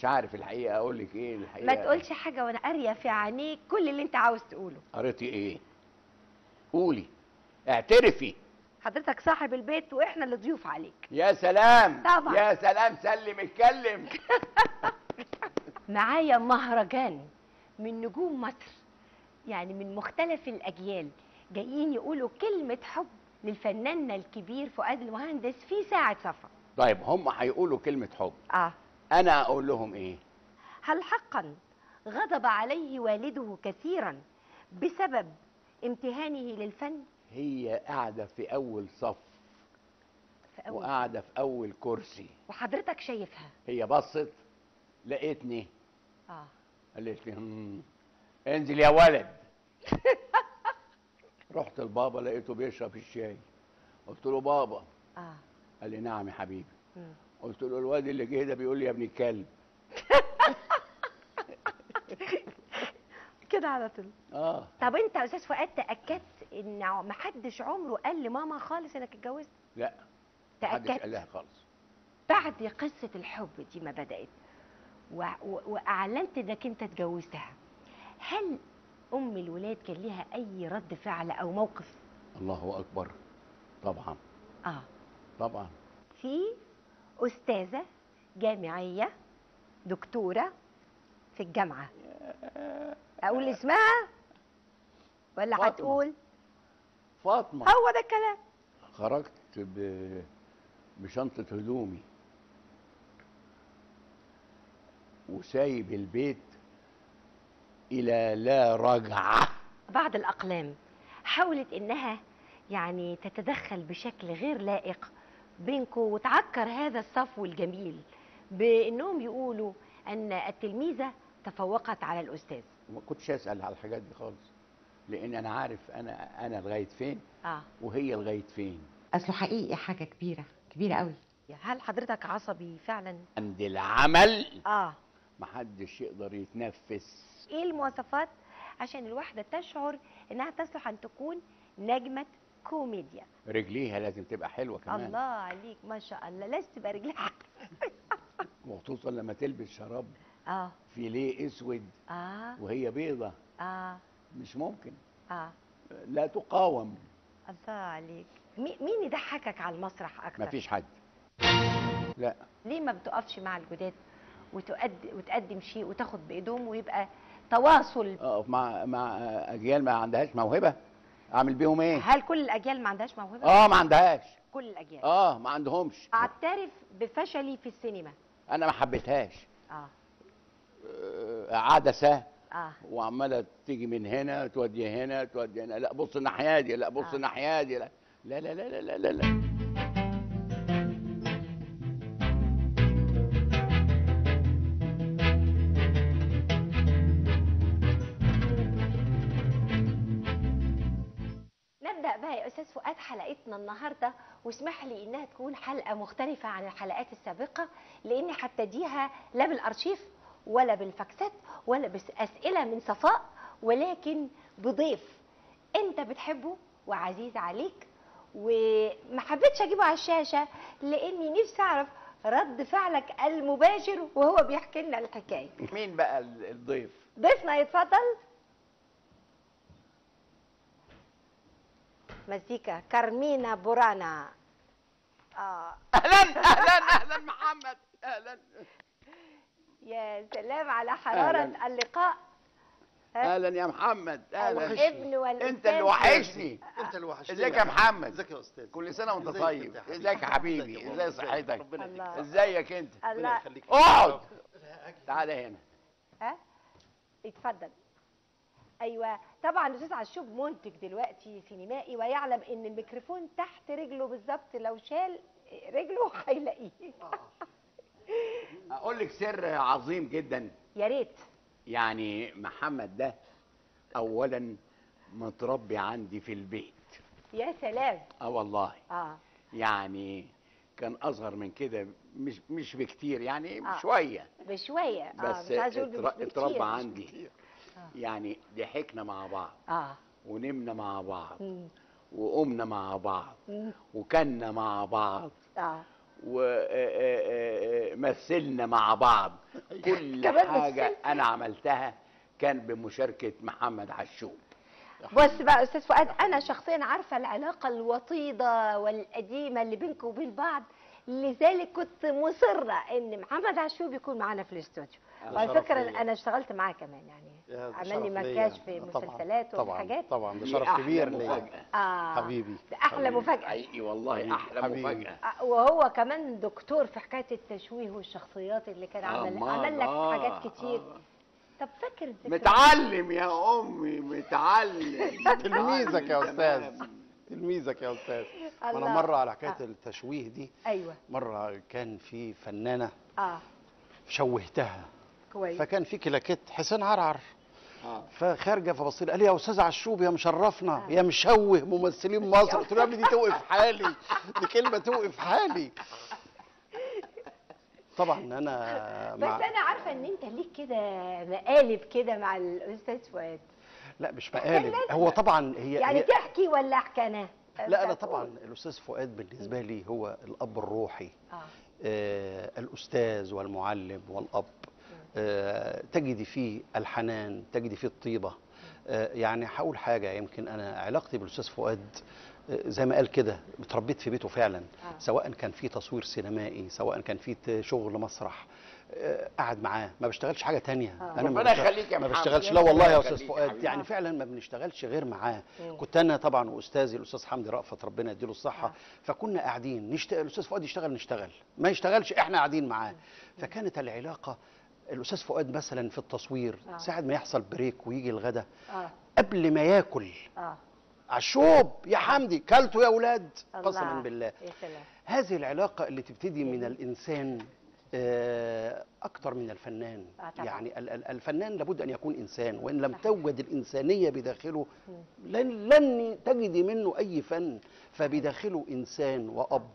مش عارف الحقيقه اقول لك ايه الحقيقه ما تقولش حاجه وانا قاريه في عينيك كل اللي انت عاوز تقوله قريتي ايه قولي اعترفي حضرتك صاحب البيت واحنا اللي ضيوف عليك يا سلام طبعا. يا سلام سلم اتكلم معايا مهرجان من نجوم مصر يعني من مختلف الأجيال جايين يقولوا كلمة حب للفنان الكبير فؤاد المهندس في ساعة صفا طيب هم هيقولوا كلمه حب آه انا اقول لهم ايه هل حقا غضب عليه والده كثيرا بسبب امتهانه للفن هي قاعده في اول صف في أول وقاعده في اول كرسي وحضرتك شايفها هي بصت لقيتني آه قالت لي "مم، انزل يا ولد رحت لبابا لقيته بيشرب الشاي قلت له بابا آه قال لي نعم يا حبيبي مم. قلت له الواد اللي جه ده بيقول لي يا ابن الكلب كده على طول اه طب انت يا استاذ فؤاد تاكدت ان ما حدش عمره قال لماما خالص انك اتجوزت لا محدش قال تاكدت لها خالص بعد قصه الحب دي ما بدات و... و... واعلنت انك انت اتجوزتها هل ام الولاد كان ليها اي رد فعل او موقف الله اكبر طبعا اه طبعا في استاذه جامعيه دكتوره في الجامعه اقول اسمها ولا فاطمة. هتقول فاطمه هو ده الكلام خرجت ب... بشنطه هدومي وسايب البيت الى لا رجعه بعض الأقلام حاولت إنها يعني تتدخل بشكل غير لائق بينكم وتعكر هذا الصفو الجميل بإنهم يقولوا أن التلميذة تفوقت على الأستاذ وما كنتش اسال على الحاجات دي خالص لان انا عارف انا انا لغايه فين آه وهي لغايه فين اصله حقيقي حاجه كبيره كبيره قوي هل حضرتك عصبي فعلا؟ عند العمل آه محدش يقدر يتنفس إيه المواصفات عشان الواحدة تشعر إنها تصلح أن تكون نجمة كوميديا رجليها لازم تبقى حلوه كمان الله عليك ما شاء الله لازم تبقى رجلها وخصوصا لما تلبس شراب آه فيليه اسود آه وهي بيضه آه مش ممكن آه لا تقاوم الله عليك مي- مين يضحكك على المسرح اكتر مفيش حد لا ليه ما بتقفش مع الجداد وتقد... وتقدم شيء وتاخد بايدهم ويبقى تواصل اقف مع مع اجيال ما عندهاش موهبه اعمل بيهم ايه هل كل الاجيال ما عندهاش موهبه اه ما عندهاش كل الاجيال اه ما عندهمش اعترف بفشلي في السينما انا ما حبيتهاش اه آه، عدسه اه وعماله تيجي من هنا تودي هنا تودي هنا لا بص الناحيه دي لا بص آه. الناحيه دي لا لا لا لا لا لا, لا. نبدا بقى يا استاذ فؤاد حلقتنا النهارده واسمح لي انها تكون حلقه مختلفه عن الحلقات السابقه لاني هبتديها لا بالارشيف ولا بالفاكسات ولا باسئله من صفاء ولكن بضيف انت بتحبه وعزيز عليك وما حبيتش اجيبه على الشاشه لاني نفسي اعرف رد فعلك المباشر وهو بيحكي لنا الحكايه مين بقى ال- الضيف ضيفنا يتفضل مزيكا كارمينا بورانا اه اهلا اهلا اهلا محمد اهلا يا سلام على حرارة أهلاً. اللقاء ها؟ اهلا يا محمد اهلا الابن والإنسان انت اللي وحشني انت اللي وحشتني ازيك يا محمد ازيك يا استاذ كل سنه وانت ازيك طيب انت يا ازيك يا حبيبي ازيك يا ازاي بابا؟ صحتك ربنا الله. يخليك ازيك انت ربنا الله يخليك اقعد لا، أجي. تعالى هنا ها اتفضل ايوه طبعا الاستاذ عشوب منتج دلوقتي سينمائي ويعلم ان الميكروفون تحت رجله بالظبط لو شال رجله هيلاقيه اقول لك سر عظيم جدا يا ريت يعني محمد ده اولا متربي عندي في البيت يا سلام اه والله اه يعني كان اصغر من كده مش مش بكتير يعني آه. شويه بشويه اه بس مش عايز اقول اتر- بكتير. اتربى عندي يعني ضحكنا مع بعض اه ونمنا مع بعض مم. وقمنا مع بعض مم. وكلنا مع بعض اه ومثلنا مع بعض كل كمان حاجه مثلت؟ انا عملتها كان بمشاركه محمد عشوب بص بقى استاذ فؤاد انا شخصيا عارفه العلاقه الوطيده والقديمه اللي بينكم وبين بعض لذلك كنت مصره ان محمد عشوب يكون معانا في الاستوديو ده وعلى شرف فكره ليا. انا اشتغلت معاه كمان يعني يا ده عمل شرف لي ليا. مكياج في طبعاً، مسلسلات طبعا وحاجات طبعا ده دي شرف أحلى كبير ليا مفاجأة. اه حبيبي ده احلى حبيبي. مفاجاه حقيقي والله احلى حبيبي. مفاجاه آه، وهو كمان دكتور في حكايه التشويه والشخصيات اللي كان عمل أمال، عمل لك آه، حاجات كتير آه. طب فاكر الذكريات؟ متعلم يا امي متعلم تلميذك يا متعلم استاذ تمام. تلميذك يا استاذ انا الله. مره على حكايه آه. التشويه دي ايوه مره كان في فنانه اه شوهتها كويس فكان في كلاكيت حسين عرعر آه. فخارجه فبص لي قال لي يا استاذ عشوب يا مشرفنا يا مشوه ممثلين مصر قلت له يا ابني دي توقف حالي دي كلمه توقف حالي طبعا انا بس مع انا عارفه ان انت ليك كده مقالب كده مع الاستاذ فؤاد لا مش مقالب هو طبعا هي يعني هي تحكي ولا احكي انا لا انا طبعا الاستاذ فؤاد بالنسبه لي هو الاب الروحي اه آه الاستاذ والمعلم والاب آه تجدي فيه الحنان تجدي فيه الطيبه آه يعني هقول حاجه يمكن انا علاقتي بالاستاذ فؤاد آه، زي ما قال كده اتربيت في بيته فعلا آه. سواء كان في تصوير سينمائي سواء كان في ت- شغل مسرح آه، قاعد معاه ما بشتغلش حاجه تانية آه. ما ربنا بشتغل- يخليك يا ما محمد. بشتغلش يا لا والله يا ربنا استاذ يخليك فؤاد حبيبي. يعني فعلا ما بنشتغلش غير معاه مم. كنت انا طبعا واستاذي الاستاذ حمدي رأفت ربنا يديله الصحه آه. فكنا قاعدين نشتغل الاستاذ فؤاد يشتغل نشتغل ما يشتغلش احنا قاعدين معاه فكانت العلاقه الاستاذ فؤاد مثلا في التصوير آه. ساعه ما يحصل بريك ويجي الغدا اه قبل ما ياكل اه عشوب يا حمدي كلتوا يا اولاد الله. قسما بالله يا سلام هذه العلاقة اللي تبتدي من الإنسان آه، أكتر من الفنان آه، طبعاً. يعني ال- ال- الفنان لابد أن يكون إنسان وإن لم صحيح. توجد الإنسانية بداخله لن, لن تجدي منه أي فن فبداخله إنسان وأب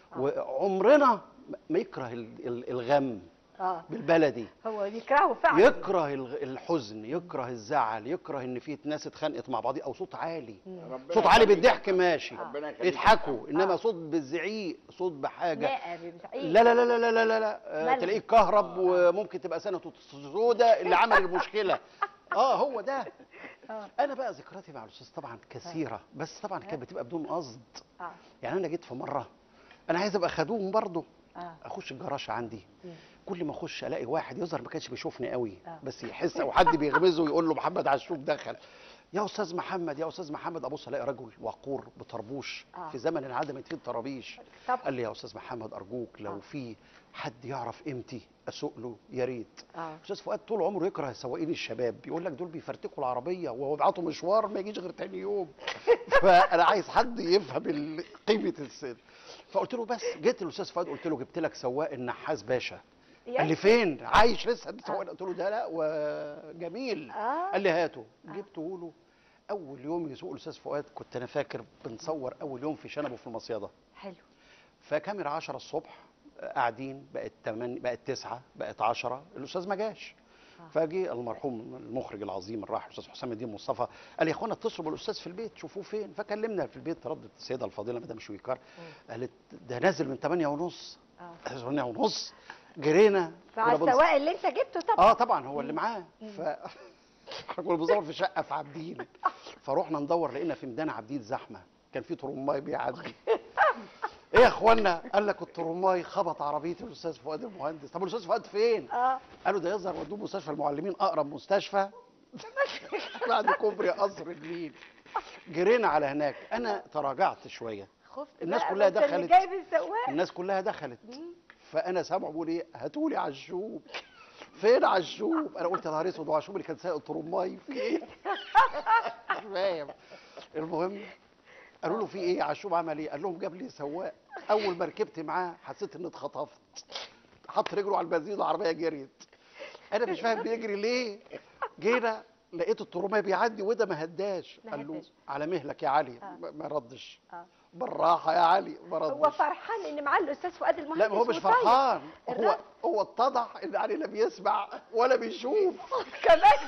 وعمرنا ما يكره ال- ال- الغم اه بالبلدي هو يكرهه فعلا يكره الغ- الحزن يكره الزعل يكره ان في ناس اتخانقت مع بعض او صوت عالي ربنا صوت عالي يخليك. بالضحك ماشي ربنا يخليك. يضحكوا انما آه. صوت بالزعيق صوت بحاجه لا بتعيد. لا لا لا لا لا لا لا, لا. آه مالها؟ تلاقيه كهرب وممكن تبقى سنه سودة اللي عمل المشكله اه هو ده آه. انا بقى ذكرياتي مع الاستاذ طبعا كثيره بس طبعا كانت بتبقى بدون قصد اه يعني انا جيت في مره انا عايز ابقى خدوم برضه اه اخش الجراج عندي مم. كل ما اخش الاقي واحد يظهر ما كانش بيشوفني قوي آه. بس يحس او حد بيغمزه ويقول له محمد عشوب دخل يا استاذ محمد يا استاذ محمد ابص الاقي رجل وقور بطربوش آه. في زمن انعدمت فيه الطرابيش طبعا. قال لي يا استاذ محمد ارجوك لو آه. في حد يعرف قيمتي اسوق له يا ريت اه استاذ فؤاد طول عمره يكره سواقين الشباب يقول لك دول بيفرتكوا العربيه وهو بيبعتوا مشوار ما يجيش غير تاني يوم فانا عايز حد يفهم ال- قيمه السن فقلت له بس جيت للاستاذ فؤاد قلت له جبت لك سواق النحاس باشا قال لي فين عايش لسه سواق قلت له ده لا وجميل آه. قال لي هاته جبته له اول يوم يسوق الاستاذ فؤاد كنت انا فاكر بنصور اول يوم في شنبه في المصيده حلو فكاميرا 10 الصبح آه، قاعدين بقت 8 بقت 9 بقت 10 الاستاذ ما جاش فجي المرحوم المخرج العظيم الراحل الاستاذ حسام الدين مصطفى قال يا اخوانا اتصلوا بالاستاذ في البيت شوفوه فين فكلمنا في البيت ردت السيده الفاضله مدام شويكار قالت ده نازل من 8 ونص اه 8 ونص جرينا مع كنا بنص- السواق اللي انت جبته طبعا اه طبعا هو اللي معاه ف احنا كنا بندور في شقه في عابدين فروحنا ندور لقينا في ميدان عابدين زحمه كان في ترماي بيعدي ايه يا اخوانا قال لك الترماي خبط عربيه الاستاذ فؤاد المهندس طب الاستاذ فؤاد فين اه قالوا ده يظهر ودوه مستشفى المعلمين اقرب مستشفى بعد كوبري قصر النيل جرينا على هناك انا تراجعت شويه خفت الناس بقى، كلها ما انت اللي دخلت. جايب السواق الناس كلها دخلت فانا سامعه بيقول ايه هاتولي عشوب فين عشوب انا قلت يا نهار اسود وعشوب اللي كان سايق الترماي في ايه مش فاهم المهم قالوا له في ايه عشوب عمل ايه قال لهم جاب لي سواق اول ما ركبت معاه حسيت اني اتخطفت حط رجله على البنزين العربيه جريت انا مش فاهم بيجري ليه جينا لقيت الترماي بيعدي وده ما هداش ما قال له هداش. على مهلك يا علي آه. ما ما ردش آه. بالراحه يا علي ما ردش هو فرحان ان معاه الاستاذ فؤاد المهندس لا ما هو مش وطيب. فرحان هو الراجل. هو اتضح ان علي لا بيسمع ولا بيشوف كمان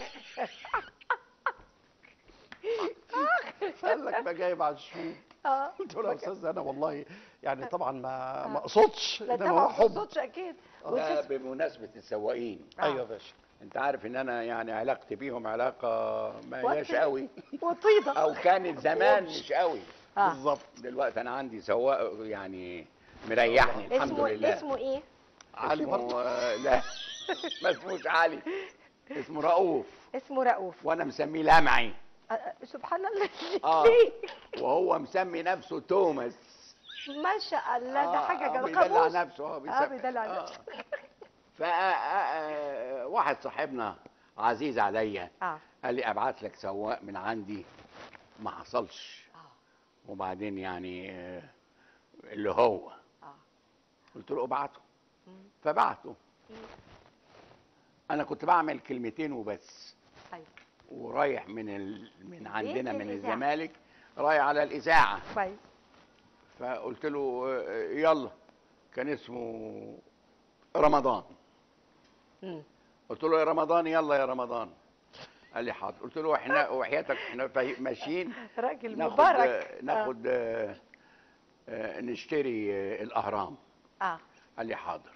قال لك ده جايب على الشوب اه قلت له يا استاذ انا والله يعني طبعا ما ما اقصدش لا انما طبعا هو ما حب تقصدش اكيد ده والسيس- بمناسبه السواقين ايوه يا باشا انت عارف ان انا يعني علاقتي بيهم علاقه ما وطي. هياش قوي وطيده او كانت زمان مش قوي آه. بالظبط دلوقتي انا عندي سواق يعني مريحني الحمد اسمه لله اسمه ايه؟ علي اسمه- برضه آه، لا ما اسموش علي اسمه رؤوف اسمه رؤوف وانا مسميه لمعي آه، آه، سبحان الله اه ليه؟ وهو مسمي نفسه توماس ما شاء الله ده آه، حاجه آه، جميله بيدلع قاموس نفسه اه اه بيسمي. بيدلع آه. نفسه ف آه، آه، واحد صاحبنا عزيز عليا اه قال لي ابعت لك سواق من عندي ما حصلش اه وبعدين يعني آه، اللي هو اه قلت له ابعته مم. فبعته مم. انا كنت بعمل كلمتين وبس طيب ورايح من ال... من عندنا من للإذاعة. الزمالك رايح على الاذاعه كويس فقلت له آه، يلا كان اسمه رمضان مم. قلت له يا رمضان يلا يا رمضان قال لي حاضر قلت له احنا وحياتك احنا فاي- ماشيين راجل ناخد مبارك آه، ناخد آه، آه، نشتري آه، الاهرام اه, آه. قال لي حاضر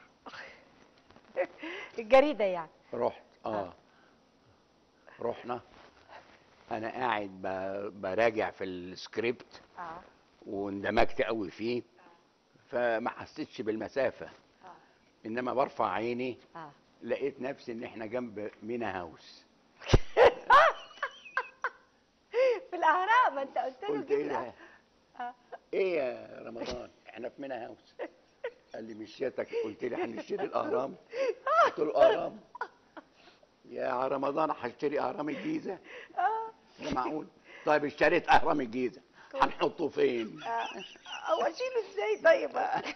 الجريده يعني رحت اه رحنا انا قاعد ب- براجع في السكريبت اه واندمجت قوي فيه فما حسيتش بالمسافه اه انما برفع عيني اه لقيت نفسي ان احنا جنب مينا هاوس في الاهرام انت قلت له قلت ايه جيب ده آه. ايه يا رمضان احنا في مينا هاوس قال لي مش شاتك قلت لي هنشتري الاهرام قلت له اهرام يا رمضان هشتري اهرام الجيزه اه ده معقول طيب اشتريت اهرام الجيزه هنحطه فين آه. او اشيله ازاي طيب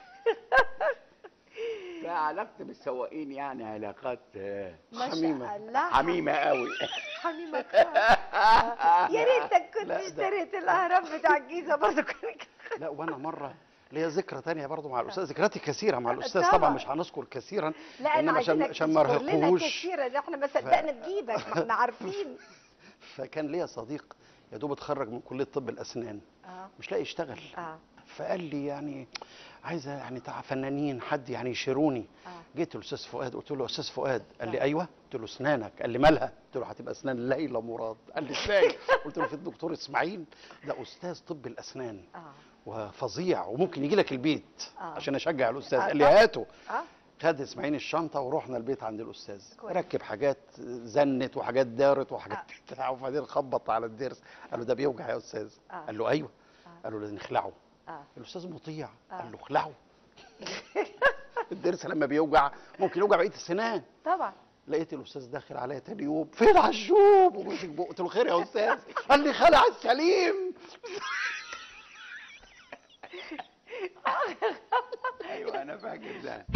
فعلاقتي بالسواقين يعني علاقات آه، ما حميمة. شاء الله حميمه قوي حميمة آه. يا ريتك كنت لا، ده- اشتريت الاهرام بتاع الجيزه برضه كان لا وانا مره ليا ذكرى تانية برضو مع الاستاذ ذكرياتي كثيره مع الاستاذ طبعا. طبعا مش هنذكر كثيرا لا انا انما عشان عايزينك عشان ما تذكر لنا ارهقوش كتير ده احنا ما صدقنا نجيبك ما احنا عارفين فكان ليا صديق يا دوب اتخرج من كليه طب الاسنان اه مش لاقي يشتغل اه فقال لي يعني عايزه يعني تاع فنانين حد يعني يشيروني اه جيت الاستاذ فؤاد قلت له يا استاذ فؤاد قال لي آه. ايوه قلت له اسنانك قال لي مالها قلت له هتبقى اسنان ليلى مراد قال لي ازاي قلت له في الدكتور اسماعيل ده استاذ طب الاسنان اه وفظيع وممكن يجي لك البيت آه. عشان اشجع الاستاذ آه، قال لي طبعا. هاته اه خد اسماعيل الشنطه ورحنا البيت عند الاستاذ كويس. ركب حاجات زنت وحاجات دارت وحاجات آه. بتاع وبعدين خبط على الضرس قال له ده بيوجع يا استاذ آه. قال له ايوه آه. قال له لازم نخلعه اه الاستاذ مطيع آه. قال له اخلعه الضرس لما بيوجع ممكن يوجع بقيه السنان طبعا لقيت الاستاذ داخل عليا تاني يوم فين عشوب ومسك بقه قلت له خير يا استاذ قال لي خلع السليم ايوه انا فاكر ده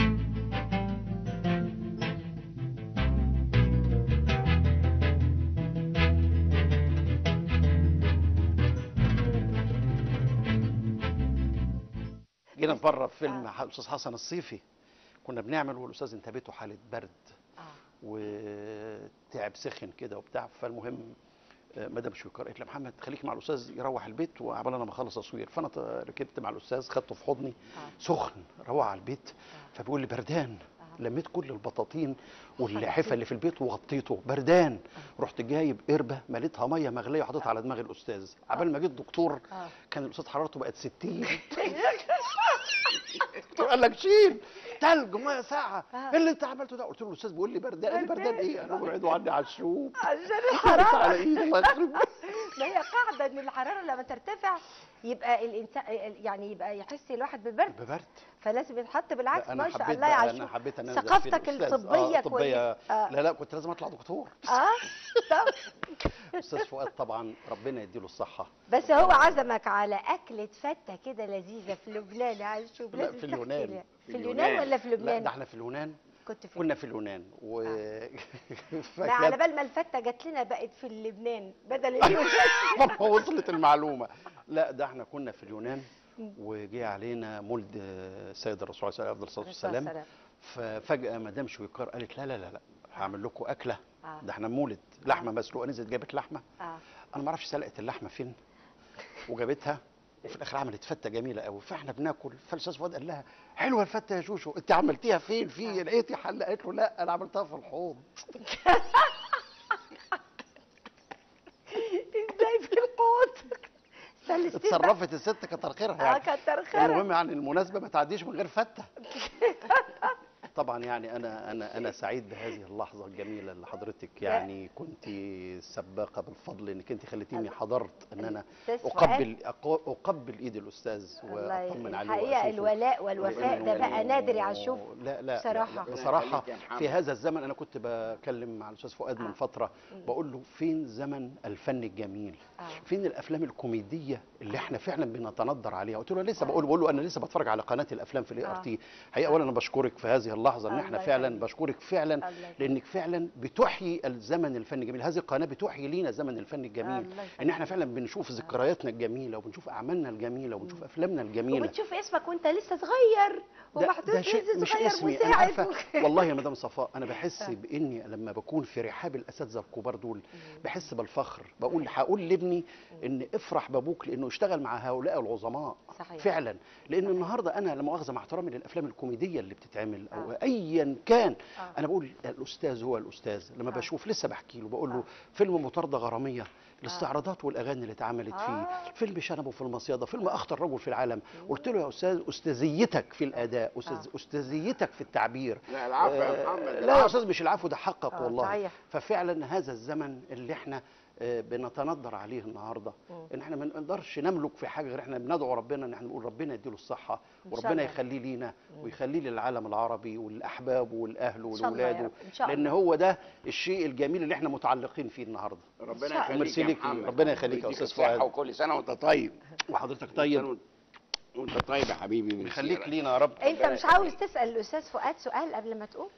جينا في مره في فيلم الاستاذ حسن الصيفي كنا بنعمل والاستاذ انتابته حاله برد اه وتعب سخن كده وبتاع فالمهم آه، مدام شويكار قالت لي محمد خليك مع الاستاذ يروح البيت وعبال انا ما اخلص تصوير فانا ط- ركبت مع الاستاذ خدته في حضني آه. سخن روح على البيت آه. فبيقول لي بردان آه. لميت كل البطاطين واللحفه اللي في البيت وغطيته بردان رحت جايب قربه مليتها ميه مغليه وحطيتها على دماغ الاستاذ عبال ما جه الدكتور آه. كان الاستاذ حرارته بقت 60 قال لك شيل تلج ميه ساقعه آه. ايه اللي انت عملته ده قلت له الاستاذ بيقول لي بردان قال لي بردان ايه انا بعيدوا عني على الشوب عشان على الحراره ايدي الله يخرب بيتك. ما هي قاعده ان الحراره لما ترتفع يبقى الانسان يعني يبقى يحس الواحد بالبرد ببرد فلازم يتحط بالعكس لا، انا ما شاء حبيت الله يا بقى- عاشور انا حبيت ان انا ثقافتك الطبيه كويسه اه لا لا كنت لازم اطلع دكتور اه طب استاذ فؤاد طبعا ربنا يديله الصحه بس هو عزمك على اكله فته كده لذيذه في لبنان يا عاشور لا، لازم في تحكي اليونان. لي. في في اليونان اليونان. ولا في لا لبنان ده احنا في اليونان كنت في كنا في اليونان و لا على بال ما الفته جات لنا بقت في لبنان بدل اليونان ما وصلت المعلومه لا ده احنا كنا في اليونان وجه علينا مولد آه، السيد الرسول عليه افضل الصلاه والسلام السلام. ففجاه مدام شويكار قالت لا لا لا لا هعمل لكم اكله آه. ده احنا مولد لحمه مسلوقه نزلت جابت لحمه اه انا ما اعرفش سلقت اللحمه فين وجابتها وفي الاخر عملت فته جميله قوي فاحنا بناكل فالاستاذ فؤاد قال لها حلوه الفته يا شوشو انت عملتيها فين في لقيتي حله قالت له لا انا عملتها في الحوض ازاي في الحوض فلسطين بقى. اتصرفت الست كتر خيرها اه يعني كتر خيرها المهم يعني المناسبه ما تعديش من غير فته طبعا يعني انا انا انا سعيد بهذه اللحظه الجميله اللي حضرتك يعني كنت سباقه بالفضل انك انت خليتيني حضرت ان انا أستاذ اقبل أق- اقبل ايد الاستاذ والله واطمن عليه الحقيقه وأشوفه. الولاء والوفاء ده بقى نادر يا عشوب لا لا بصراحة. لا بصراحه ربنا يخليك يا محمد. في هذا الزمن انا كنت بكلم مع الاستاذ فؤاد من آه. فتره بقول له فين زمن الفن الجميل آه. فين الافلام الكوميديه اللي احنا فعلا بنتندر عليها قلت له أنا لسه بقول بقول له انا لسه بتفرج على قناه الافلام في الاي ار آه. تي حقيقه اولا انا بشكرك في هذه اللحظه ان الله احنا فعلا يخليك. بشكرك فعلا الله يخليك. لانك فعلا بتحيي الزمن الفني الجميل هذه القناه بتحيي لينا زمن الفن الجميل الله يخليك. ان احنا فعلا بنشوف ذكرياتنا الجميله وبنشوف اعمالنا الجميله وبنشوف افلامنا الجميله وبتشوف اسمك وانت لسه صغير ده, ومحطوط ده شيء لسه مش صغير اسمي انا مساعد عارفه و- والله يا مدام صفاء انا بحس باني لما بكون في رحاب الاساتذه الكبار دول بحس بالفخر بقول هقول لابني ان افرح بابوك لانه اشتغل مع هؤلاء العظماء صحيح. فعلا لان النهارده انا لا مؤاخذه مع احترامي للافلام الكوميديه اللي بتتعمل او ايا كان آه. انا بقول الاستاذ هو الاستاذ لما آه. بشوف لسه بحكي له بقول له آه. فيلم مطارده غراميه الاستعراضات والاغاني اللي اتعملت فيه آه. فيلم شنبه في المصيده فيلم اخطر رجل في العالم قلت له يا استاذ استاذيتك في الاداء استاذ آه. استاذيتك في التعبير لا العفو يا آه، محمد لا يا العفو. استاذ مش العفو ده حقك آه، والله صحيح. ففعلا هذا الزمن اللي احنا آه، بنتندر عليه النهارده ان احنا ما نقدرش نملك في حاجه غير احنا بندعو ربنا ان احنا نقول ربنا يديله الصحه إن شاء وربنا الله. يخليه لينا ويخليه للعالم العربي والاحباب والاهل إن شاء الله يا والاولاد رب، إن شاء لان الله. هو ده الشيء الجميل اللي احنا متعلقين فيه النهارده ربنا شاء الله. يخليك ميرسي يا ليك محمد ربنا يخليك يا ويديك أستاذ الصحة فؤاد. وكل سنه وانت طيب وحضرتك كل طيب سنة وانت طيب يا حبيبي من يخليك سيرك. لينا يا رب انت ربنا مش يخليك. عاوز تسال الاستاذ فؤاد سؤال قبل ما تقوم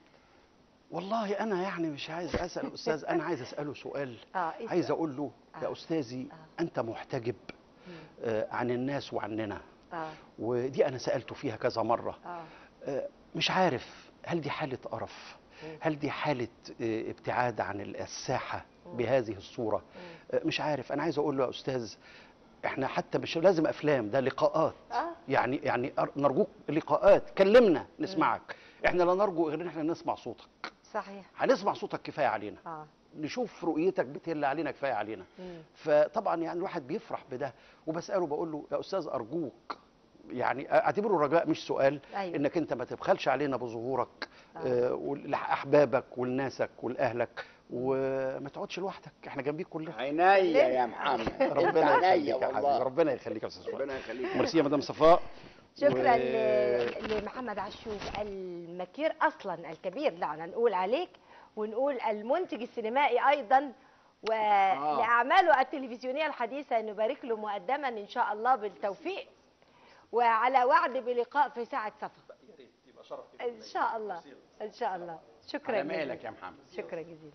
والله انا يعني مش عايز اسال الاستاذ انا عايز اساله سؤال اه اسأل. عايز اقول له يا آه. استاذي آه. انت محتجب آه، عن الناس وعننا اه ودي انا سالته فيها كذا مره اه آه، مش عارف هل دي حاله قرف هل دي حاله آه، ابتعاد عن الساحه بهذه الصوره آه، مش عارف انا عايز اقول له يا استاذ احنا حتى مش لازم افلام ده لقاءات آه. يعني يعني أر- نرجوك لقاءات كلمنا نسمعك احنا لا نرجو غير ان احنا نسمع صوتك صحيح هنسمع صوتك كفايه علينا اه نشوف رؤيتك بتهل علينا كفايه علينا مم. فطبعا يعني الواحد بيفرح بده وبساله بقول له يا استاذ ارجوك يعني اعتبره رجاء مش سؤال أيوة. انك انت ما تبخلش علينا بظهورك آه. ولاحبابك ولناسك ولاهلك وما تقعدش لوحدك احنا جنبيك كلنا عينيا يا محمد انت ربنا عينيا يخليك يا حبيبي والله ربنا يخليك يا استاذ ربنا فؤاد يخليك ميرسي يا مدام صفاء شكرا و- ل- لمحمد عشوب المكير اصلا الكبير دعنا نقول عليك ونقول المنتج السينمائي ايضا ولاعماله التلفزيونيه الحديثه نبارك له مقدما ان شاء الله بالتوفيق وعلى وعد بلقاء في ساعه صفا ان شاء الله ان شاء الله شكرا على مالك جزيلا يا محمد شكرا جزيلا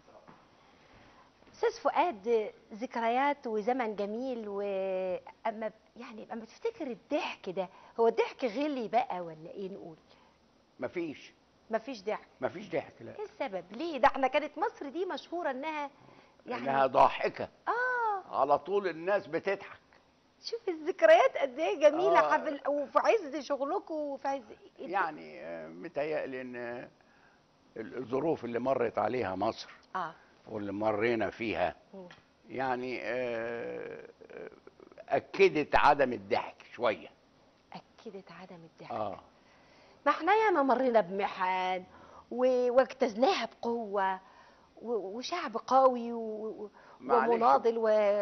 استاذ فؤاد ذكريات وزمن جميل واما يعني اما تفتكر الضحك ده هو الضحك غلي بقى ولا ايه نقول مفيش مفيش ضحك مفيش ضحك لا ايه السبب ليه ده احنا كانت مصر دي مشهوره انها يعني انها ضاحكه اه على طول الناس بتضحك شوف الذكريات قد ايه جميله آه. حفل وفي عز شغلكم وفي عز يعني آه، متهيألي ان آه، الظروف اللي مرت عليها مصر اه واللي مرينا فيها مم. يعني آه، آه، اكدت عدم الضحك شويه اكدت عدم الضحك اه ما احنا ياما مرينا بمحن و- واجتزناها بقوة و- وشعب قوي و- معلش. ومناضل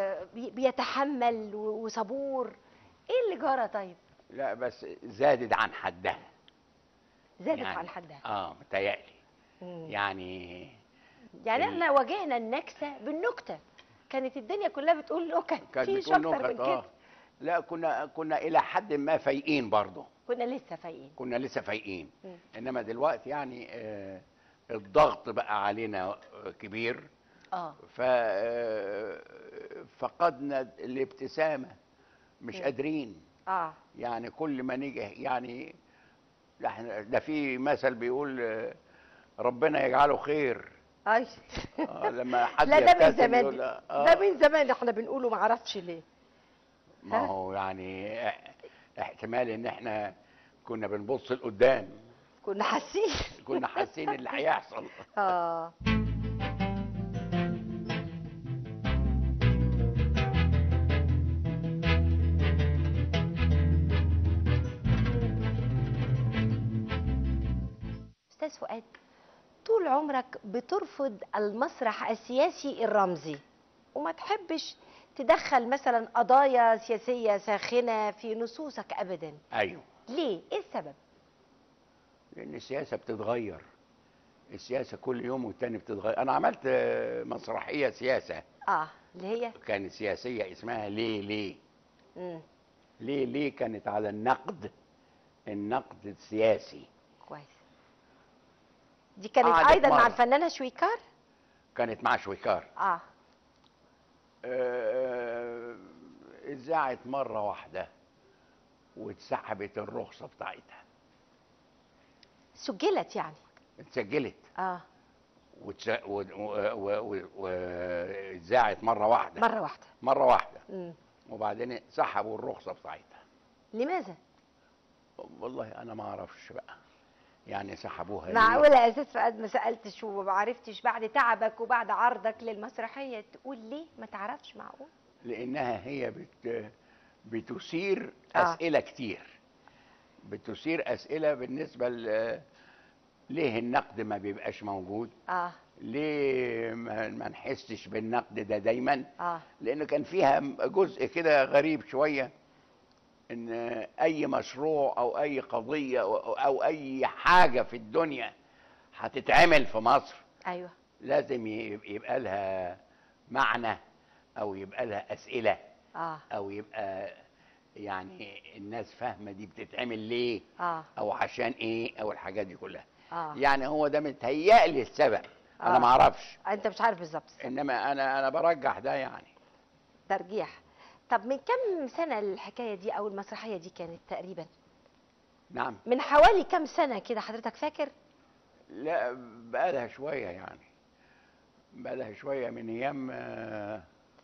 وبيتحمل وصبور ايه اللي جرى طيب لا بس زادت عن حدها زادت يعني عن حدها اه متهيألي مم. يعني يعني ال- احنا واجهنا النكسة بالنكتة كانت الدنيا كلها بتقول نكت كانت مفيش بتقول اكتر من نكت كده اه لا كنا كنا الى حد ما فايقين برضه كنا لسه فايقين كنا لسه فايقين مم. انما دلوقتي يعني آه الضغط بقى علينا آه، كبير اه ف آه، فقدنا الابتسامه مش مم. قادرين اه يعني كل ما نيجي يعني ده احنا- ده في مثل بيقول آه، ربنا يجعله خير اي آه، لما حد لا ده من يبتسم زمان يقول ده آه، من زمان احنا بنقوله ما اعرفش ليه ما هو يعني اه- احتمال ان احنا كنا بنبص لقدام كنا حاسين كنا حاسين اللي هيحصل اه استاذ فؤاد طول عمرك بترفض المسرح السياسي الرمزي وما تحبش تدخل مثلا قضايا سياسيه ساخنه في نصوصك ابدا ايوه ليه ايه السبب لان السياسه بتتغير السياسه كل يوم والتاني بتتغير انا عملت اه، مسرحيه سياسه اه اللي هي كانت سياسيه اسمها ليه ليه امم ليه ليه كانت على النقد النقد السياسي كويس دي كانت قعدت ايضا مع مرة. الفنانه شويكار كانت مع شويكار اه آه، اتذاعت مرة واحدة واتسحبت الرخصة بتاعتها سجلت يعني اتسجلت اه واتس- و- و- و- و- واتذاعت مرة واحدة مره واحده مرة واحدة امم وبعدين سحبوا الرخصة بتاعتها لماذا والله أنا ما أعرفش بقى يعني سحبوها ليه؟ معقوله يا استاذ فؤاد ما سالتش وما عرفتش بعد تعبك وبعد عرضك للمسرحيه تقول ليه ما تعرفش معقول لانها هي بت بتثير آه. اسئله كتير بتثير اسئله بالنسبه ل ليه النقد ما بيبقاش موجود اه ليه ما, ما نحسش بالنقد ده دايما اه لان كان فيها جزء كده غريب شويه ان اي مشروع او اي قضيه او, أو اي حاجه في الدنيا هتتعمل في مصر ايوه لازم يب- يبقى لها معنى او يبقى لها اسئله اه او يبقى يعني الناس فاهمه دي بتتعمل ليه اه او عشان ايه او الحاجات دي كلها اه يعني هو ده متهيألي السبب انا آه. ما اعرفش انت مش عارف بالظبط انما انا انا برجح ده يعني ترجيح طب من كم سنه الحكايه دي او المسرحيه دي كانت تقريبا نعم من حوالي كم سنه كده حضرتك فاكر لا بقالها شويه يعني بقالها شويه من ايام آه،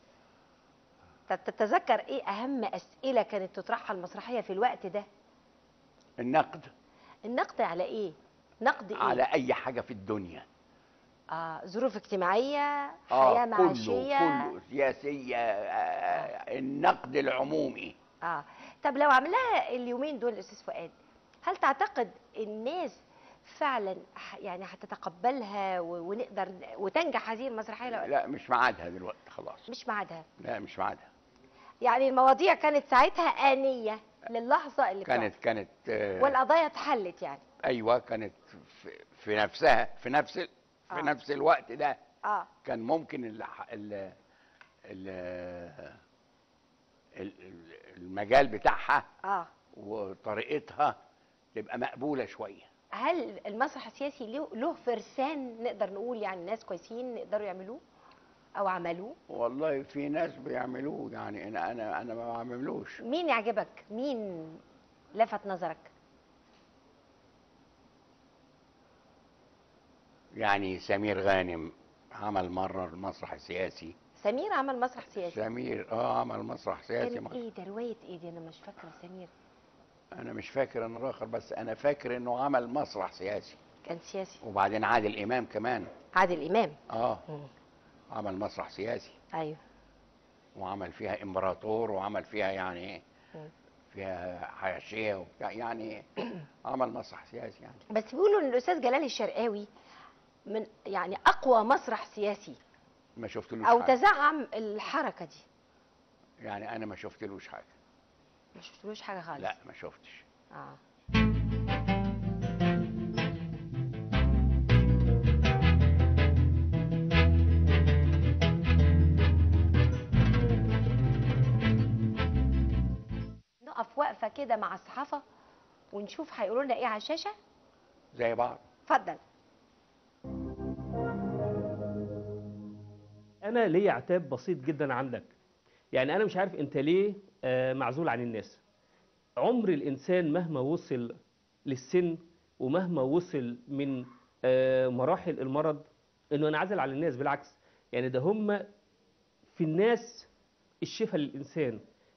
طب تتذكر ايه اهم اسئله كانت تطرحها المسرحيه في الوقت ده النقد النقد على ايه نقد ايه على اي حاجه في الدنيا آه ظروف اجتماعيه اه حياه كله معاشيه كله سياسيه آه، النقد العمومي اه طب لو عملها اليومين دول استاذ فؤاد هل تعتقد الناس فعلا ح- يعني هتتقبلها و- ونقدر وتنجح هذه المسرحيه لو لا مش ميعادها دلوقتي خلاص مش ميعادها لا مش ميعادها يعني المواضيع كانت ساعتها آنية للحظة اللي كانت بتاعت. كانت آه، والقضايا اتحلت يعني ايوه كانت في, في نفسها في نفس ال- في آه. نفس الوقت ده اه كان ممكن ال ال ال ال- المجال بتاعها اه وطريقتها تبقى مقبوله شويه هل المسرح السياسي له له فرسان نقدر نقول يعني ناس كويسين يقدروا يعملوه او عملوه والله في ناس بيعملوه يعني انا انا انا ما بعملوش مين يعجبك مين لفت نظرك يعني سمير غانم عمل مره المسرح السياسي سمير عمل مسرح سياسي سمير اه عمل مسرح سياسي كانت مرة. ايه ده روايه ايه دي انا مش فاكره سمير انا مش فاكر انا الاخر بس انا فاكر انه عمل مسرح سياسي كان سياسي وبعدين عادل امام كمان عادل امام اه مم. عمل مسرح سياسي ايوه وعمل فيها امبراطور وعمل فيها يعني مم. فيها حاشيه وبتاع يعني عمل مسرح سياسي يعني بس بيقولوا ان الاستاذ جلال الشرقاوي من يعني اقوى مسرح سياسي ما شفتلوش او حاجه تزعم الحركه دي يعني انا ما شفتلوش حاجه ما شفتلوش حاجه خالص لا ما شفتش اه نقف وقفه كده مع الصحافه ونشوف هيقولوا لنا ايه على الشاشه زي بعض اتفضل انا ليا عتاب بسيط جدا عندك يعني انا مش عارف انت ليه آه، معزول عن الناس عمر الانسان مهما وصل للسن ومهما وصل من آه، مراحل المرض انه ينعزل عن الناس بالعكس يعني ده هم في الناس الشفاء للانسان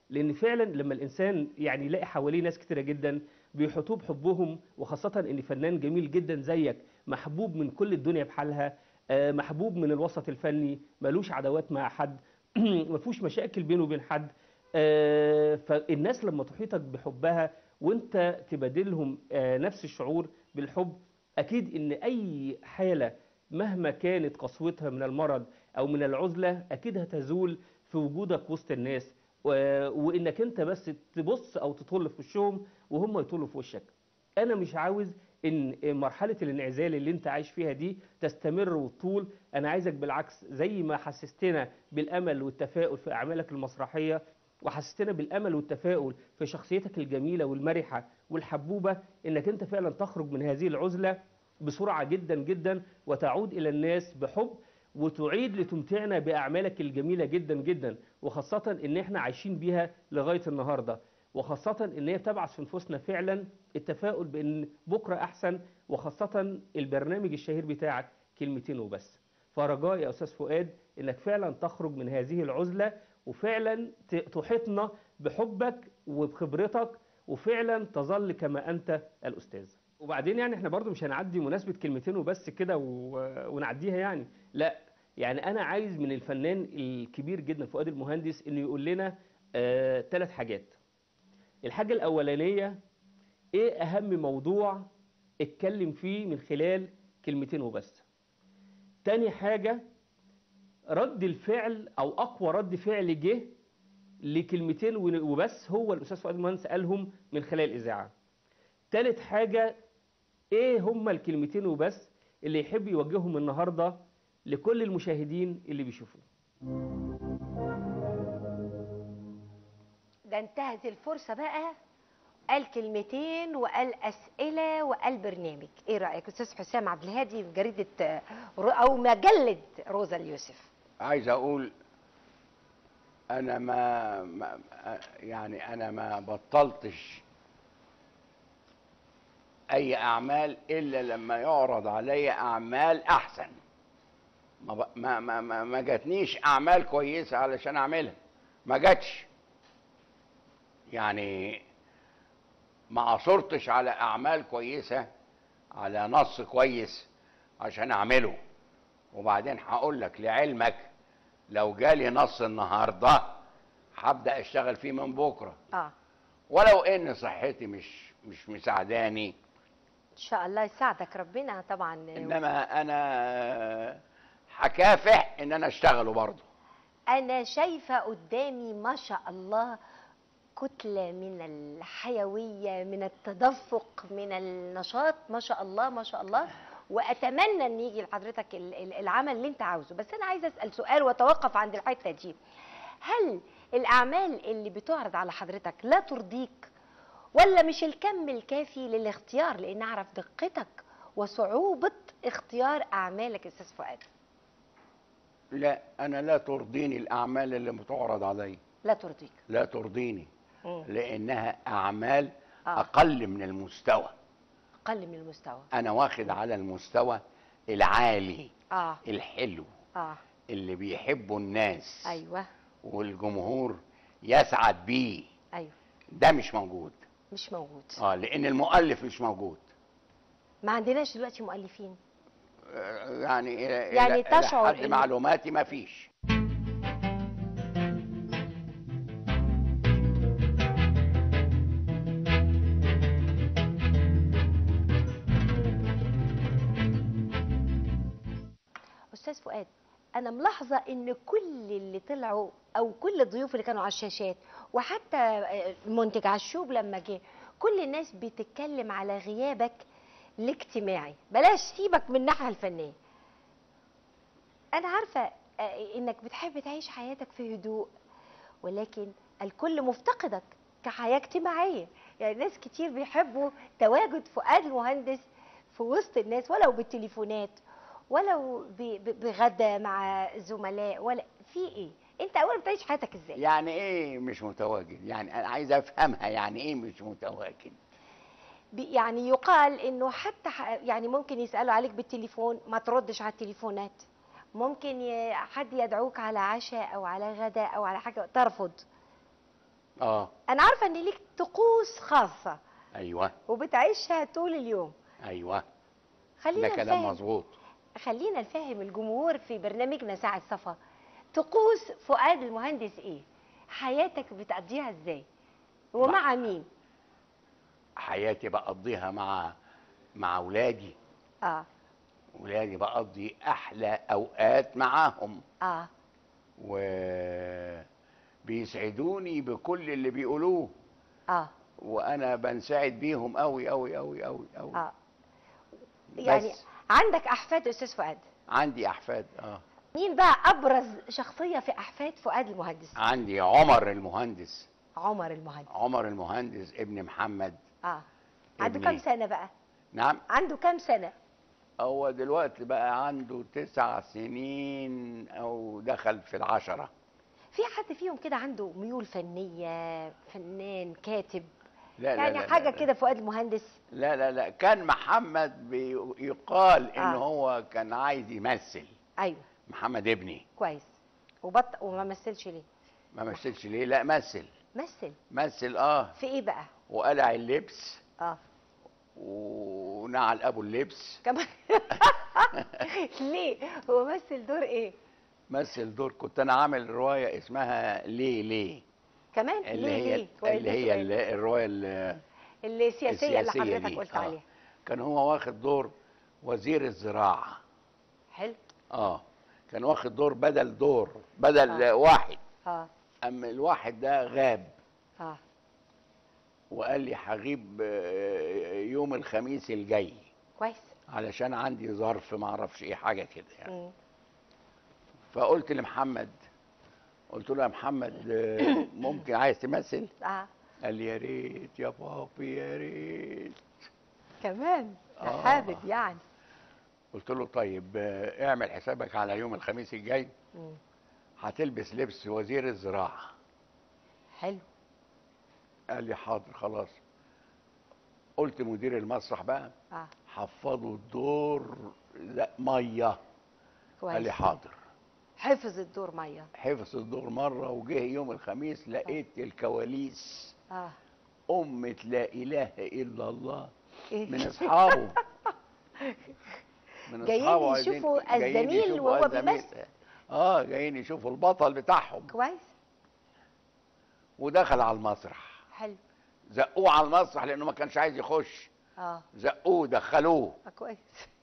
لان فعلا لما الانسان يعني يلاقي حواليه ناس كتيره جدا بيحيطوه بحبهم وخاصه ان فنان جميل جدا زيك محبوب من كل الدنيا بحالها آه، محبوب من الوسط الفني ملوش عداوات مع حد ما فيهوش مشاكل بينه وبين حد آه، فالناس لما تحيطك بحبها وانت تبادلهم آه، نفس الشعور بالحب اكيد ان اي حاله مهما كانت قسوتها من المرض او من العزله اكيد هتزول في وجودك وسط الناس و- وانك انت بس تبص او تطل في وشهم وهم يطلوا في وشك انا مش عاوز ان مرحله الانعزال اللي انت عايش فيها دي تستمر وتطول انا عايزك بالعكس زي ما حسستنا بالامل والتفاؤل في اعمالك المسرحيه وحسستنا بالامل والتفاؤل في شخصيتك الجميله والمرحه والحبوبه انك انت فعلا تخرج من هذه العزله بسرعه جدا جدا وتعود الى الناس بحب وتعيد لتمتعنا باعمالك الجميله جدا جدا وخاصه ان احنا عايشين بيها لغايه النهارده وخاصه ان هي بتبعث في نفوسنا فعلا التفاؤل بان بكره احسن وخاصه البرنامج الشهير بتاعك كلمتين وبس فرجاء يا استاذ فؤاد انك فعلا تخرج من هذه العزله وفعلا ت- تحيطنا بحبك وبخبرتك وفعلا تظل كما انت الاستاذ وبعدين يعني احنا برضو مش هنعدي مناسبه كلمتين وبس كده و- ونعديها يعني لا يعني انا عايز من الفنان الكبير جدا فؤاد المهندس انه يقول لنا ثلاث حاجات الحاجه الاولانيه ايه اهم موضوع اتكلم فيه من خلال كلمتين وبس تاني حاجه رد الفعل او اقوى رد فعل جه لكلمتين ون- وبس هو الاستاذ فؤاد المهندس قالهم من خلال الاذاعه تالت حاجه ايه هما الكلمتين وبس اللي يحب يوجههم النهارده لكل المشاهدين اللي بيشوفوه ده انتهت الفرصة بقى قال كلمتين وقال أسئلة وقال برنامج إيه رأيك أستاذ حسام عبد الهادي في جريدة آه، رو- أو مجلة روزا اليوسف عايز اقول انا ما, ما يعني انا ما بطلتش اي اعمال الا لما يعرض علي اعمال احسن ما ب- ما ما ما, ما جاتنيش اعمال كويسه علشان اعملها ما جاتش يعني ما عصرتش على اعمال كويسه على نص كويس عشان اعمله وبعدين هقول لك لعلمك لو جالي نص النهارده هبدا اشتغل فيه من بكره آه ولو ان صحتي مش مش مساعداني إن شاء الله يساعدك ربنا طبعا انما انا هكافح ان انا اشتغله برضه أنا شايفة قدامي ما شاء الله كتلة من الحيوية من التدفق من النشاط ما شاء الله ما شاء الله وأتمنى أن يجي لحضرتك ال- ال- العمل اللي أنت عاوزه بس أنا عايزة أسأل سؤال وأتوقف عند الحتة دي هل الأعمال اللي بتعرض على حضرتك لا ترضيك ولا مش الكم الكافي للاختيار لأن أعرف دقتك وصعوبة اختيار أعمالك يا أستاذ فؤاد لا انا لا ترضيني الاعمال اللي بتعرض علي لا ترضيك لا ترضيني مم. لانها اعمال آه. اقل من المستوى أقل من المستوى انا واخد على المستوى العالي آه الحلو آه اللي بيحبه الناس أيوه والجمهور يسعد بيه أيوه ده مش موجود مش موجود اه لان المؤلف مش موجود ما عندناش دلوقتي مؤلفين آه، يعني إلى- يعني إلى- إلى تشعر حد إن- معلوماتي ما فيش استاذ فؤاد انا ملاحظه ان كل اللي طلعوا او كل الضيوف اللي كانوا على الشاشات وحتى آه، المنتج عشوب لما جه كل الناس بتتكلم على غيابك الاجتماعي بلاش سيبك من الناحيه الفنيه انا عارفه آه، انك بتحب تعيش حياتك في هدوء ولكن الكل مفتقدك كحياه اجتماعيه يعني ناس كتير بيحبوا تواجد فؤاد المهندس في وسط الناس ولو بالتليفونات ولو ب- ب- بغدا مع زملاء ولا في ايه انت اولا بتعيش حياتك ازاي يعني ايه مش متواجد يعني انا عايز افهمها يعني ايه مش متواجد ب- يعني يقال انه حتى ح- يعني ممكن يسالوا عليك بالتليفون ما تردش على التليفونات ممكن ي- حد يدعوك على عشاء او على غداء او على حاجه ترفض اه انا عارفه ان ليك طقوس خاصه ايوه وبتعيشها طول اليوم ايوه خلينا ده كلام نفهم مظبوط خلينا نفهم الجمهور في برنامجنا ساعة صفا طقوس فؤاد المهندس ايه حياتك بتقضيها ازاي ومع مين حياتي بقضيها مع مع اولادي اه ولادي بقضي احلى اوقات معاهم اه و بيسعدوني بكل اللي بيقولوه اه وانا بنسعد بيهم قوي قوي قوي قوي قوي اه يعني بس. عندك احفاد استاذ فؤاد عندي احفاد اه مين بقى ابرز شخصيه في احفاد فؤاد المهندس عندي عمر المهندس عمر المهندس عمر المهندس ابن محمد اه عنده ابني. كام سنه بقى نعم عنده كام سنه هو دلوقتي بقى عنده تسع سنين او دخل في العشرة في حد فيهم كده عنده ميول فنيه فنان كاتب لا لا يعني لا حاجه لا كده فؤاد المهندس لا لا لا كان محمد بيقال ان آه. هو كان عايز يمثل ايوه محمد ابني كويس وبط وما مثلش ليه ما مثلش ليه لا مثل مثل مثل اه في ايه بقى وقلع اللبس اه ونعل ابو اللبس كمان ليه هو مثل دور ايه مثل دور كنت انا عامل روايه اسمها ليه ليه كمان اللي ليه هي ليه كويس اللي ده هي سؤال. اللي الروايه اللي اللي السياسيه اللي السياسية حضرتك دي. قلت آه. عليها كان هو واخد دور وزير الزراعه حلو اه كان واخد دور بدل دور بدل آه. واحد اه اما الواحد ده غاب اه وقال لي هغيب آه، يوم الخميس الجاي كويس علشان عندي ظرف ما اعرفش ايه حاجه كده يعني مم. فقلت لمحمد قلت له يا محمد آه، ممكن عايز تمثل اه قال لي يا ريت يا بابي يا ريت كمان ده آه. حابب يعني قلت له طيب آه، اعمل حسابك على يوم الخميس الجاي مم. هتلبس لبس وزير الزراعه حلو قال لي حاضر خلاص قلت مدير المسرح بقى اه حفظوا الدور لا ميه كويس قال لي حاضر حفظ الدور ميه حفظ الدور مره وجه يوم الخميس لقيت الكواليس اه أمة لا إله إلا الله إيه؟ من أصحابه من جايين أصحابه عايزين- يشوفوا جايين الزميل يشوفوا وهو الزميل. بيمثل. اه جايين يشوفوا البطل بتاعهم كويس ودخل على المسرح حلو زقوه على المسرح لأنه ما كانش عايز يخش اه زقوه دخلوه آه، كويس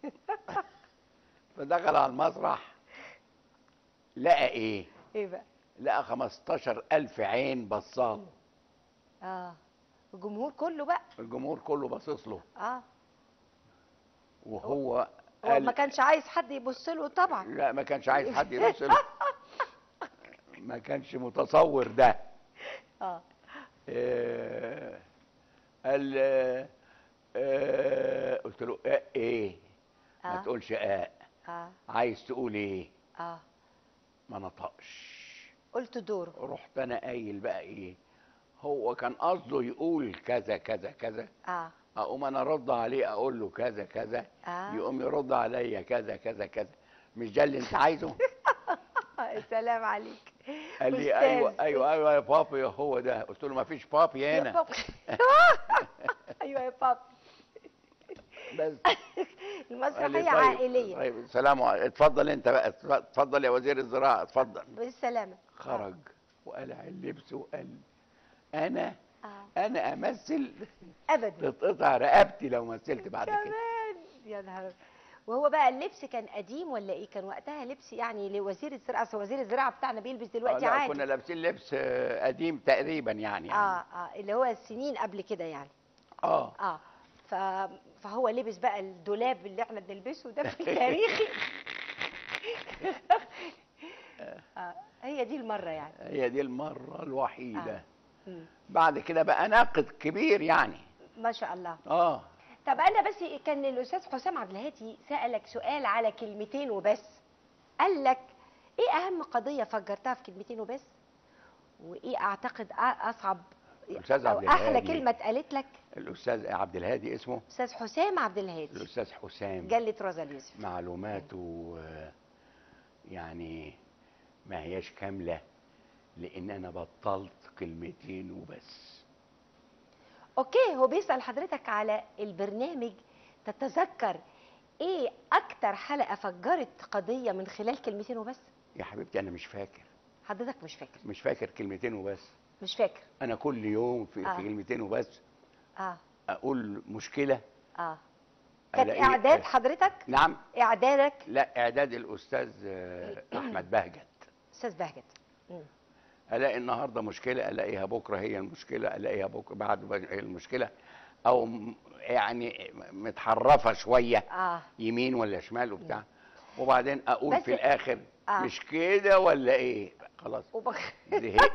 فدخل على المسرح لقى ايه ايه بقى لقى 15 ألف عين بصاله اه الجمهور كله بقى الجمهور كله باصص له اه وهو هو قال ما كانش عايز حد يبص له طبعا لا ما كانش عايز حد يبص له ما كانش متصور ده اه آه، قال آه، آه، قلت له آه ايه ما آه. تقولش اه اه عايز تقول ايه اه ما نطقش قلت دوره رحت انا قايل بقى ايه هو كان قصده يقول كذا كذا كذا اه اقوم انا ارد عليه اقول له كذا كذا آه. يقوم يرد عليا كذا كذا كذا مش ده اللي انت عايزه آه، سلام عليك قال لي أستاذ. ايوه ايوه ايوه يا بابي هو ده قلت له ما فيش بابي يا هنا بابا. ايوه يا بابا بس قال لي المسرحيه طيب عائليه طيب سلام عليكم. اتفضل انت بقى اتفضل يا وزير الزراعه اتفضل بالسلامه خرج وقلع اللبس وقال انا اه انا امثل ابدا تتقطع رقبتي لو مثلت بعد كده كمان يا نهار وهو بقى اللبس كان قديم ولا ايه كان وقتها لبس يعني لوزير الزراعه اصل وزير الزراعه بتاعنا بيلبس آه، دلوقتي لا عادي كنا لابسين لبس آه، قديم تقريبا يعني, يعني. اه اه اللي هو السنين قبل كده يعني اه اه ف... فهو لبس بقى الدولاب اللي احنا بنلبسه ده في التاريخي آه هي دي المره يعني هي دي المره الوحيده آه. مم. بعد كده بقى ناقد كبير يعني ما شاء الله اه طب انا بس كان الاستاذ حسام عبد الهادي سالك سؤال على كلمتين وبس قال لك ايه اهم قضيه فجرتها في كلمتين وبس وايه اعتقد أ- اصعب الأستاذ او عبد احلى الهادي. كلمه اتقالت لك الاستاذ عبد الهادي اسمه استاذ حسام عبد الهادي الاستاذ حسام جلة روزا اليوسف معلوماته آه، يعني ما هياش كامله لان انا بطلت كلمتين وبس اوكي هو بيسال حضرتك على البرنامج تتذكر ايه اكتر حلقه فجرت قضيه من خلال كلمتين وبس يا حبيبتي انا مش فاكر حضرتك مش فاكر مش فاكر كلمتين وبس مش فاكر انا كل يوم في, آه. في كلمتين وبس اه اقول مشكله اه كانت ألاقي- اعداد حضرتك نعم اعدادك لا اعداد الاستاذ آه، احمد بهجت استاذ بهجت مم. الاقي النهارده مشكله الاقيها بكره هي المشكله الاقيها بكره بعد بكرة هي المشكله او م- يعني متحرفه شويه اه يمين ولا شمال وبتاع وبعدين اقول بس- في الاخر آه. مش كده ولا ايه خلاص وبخ... زهقت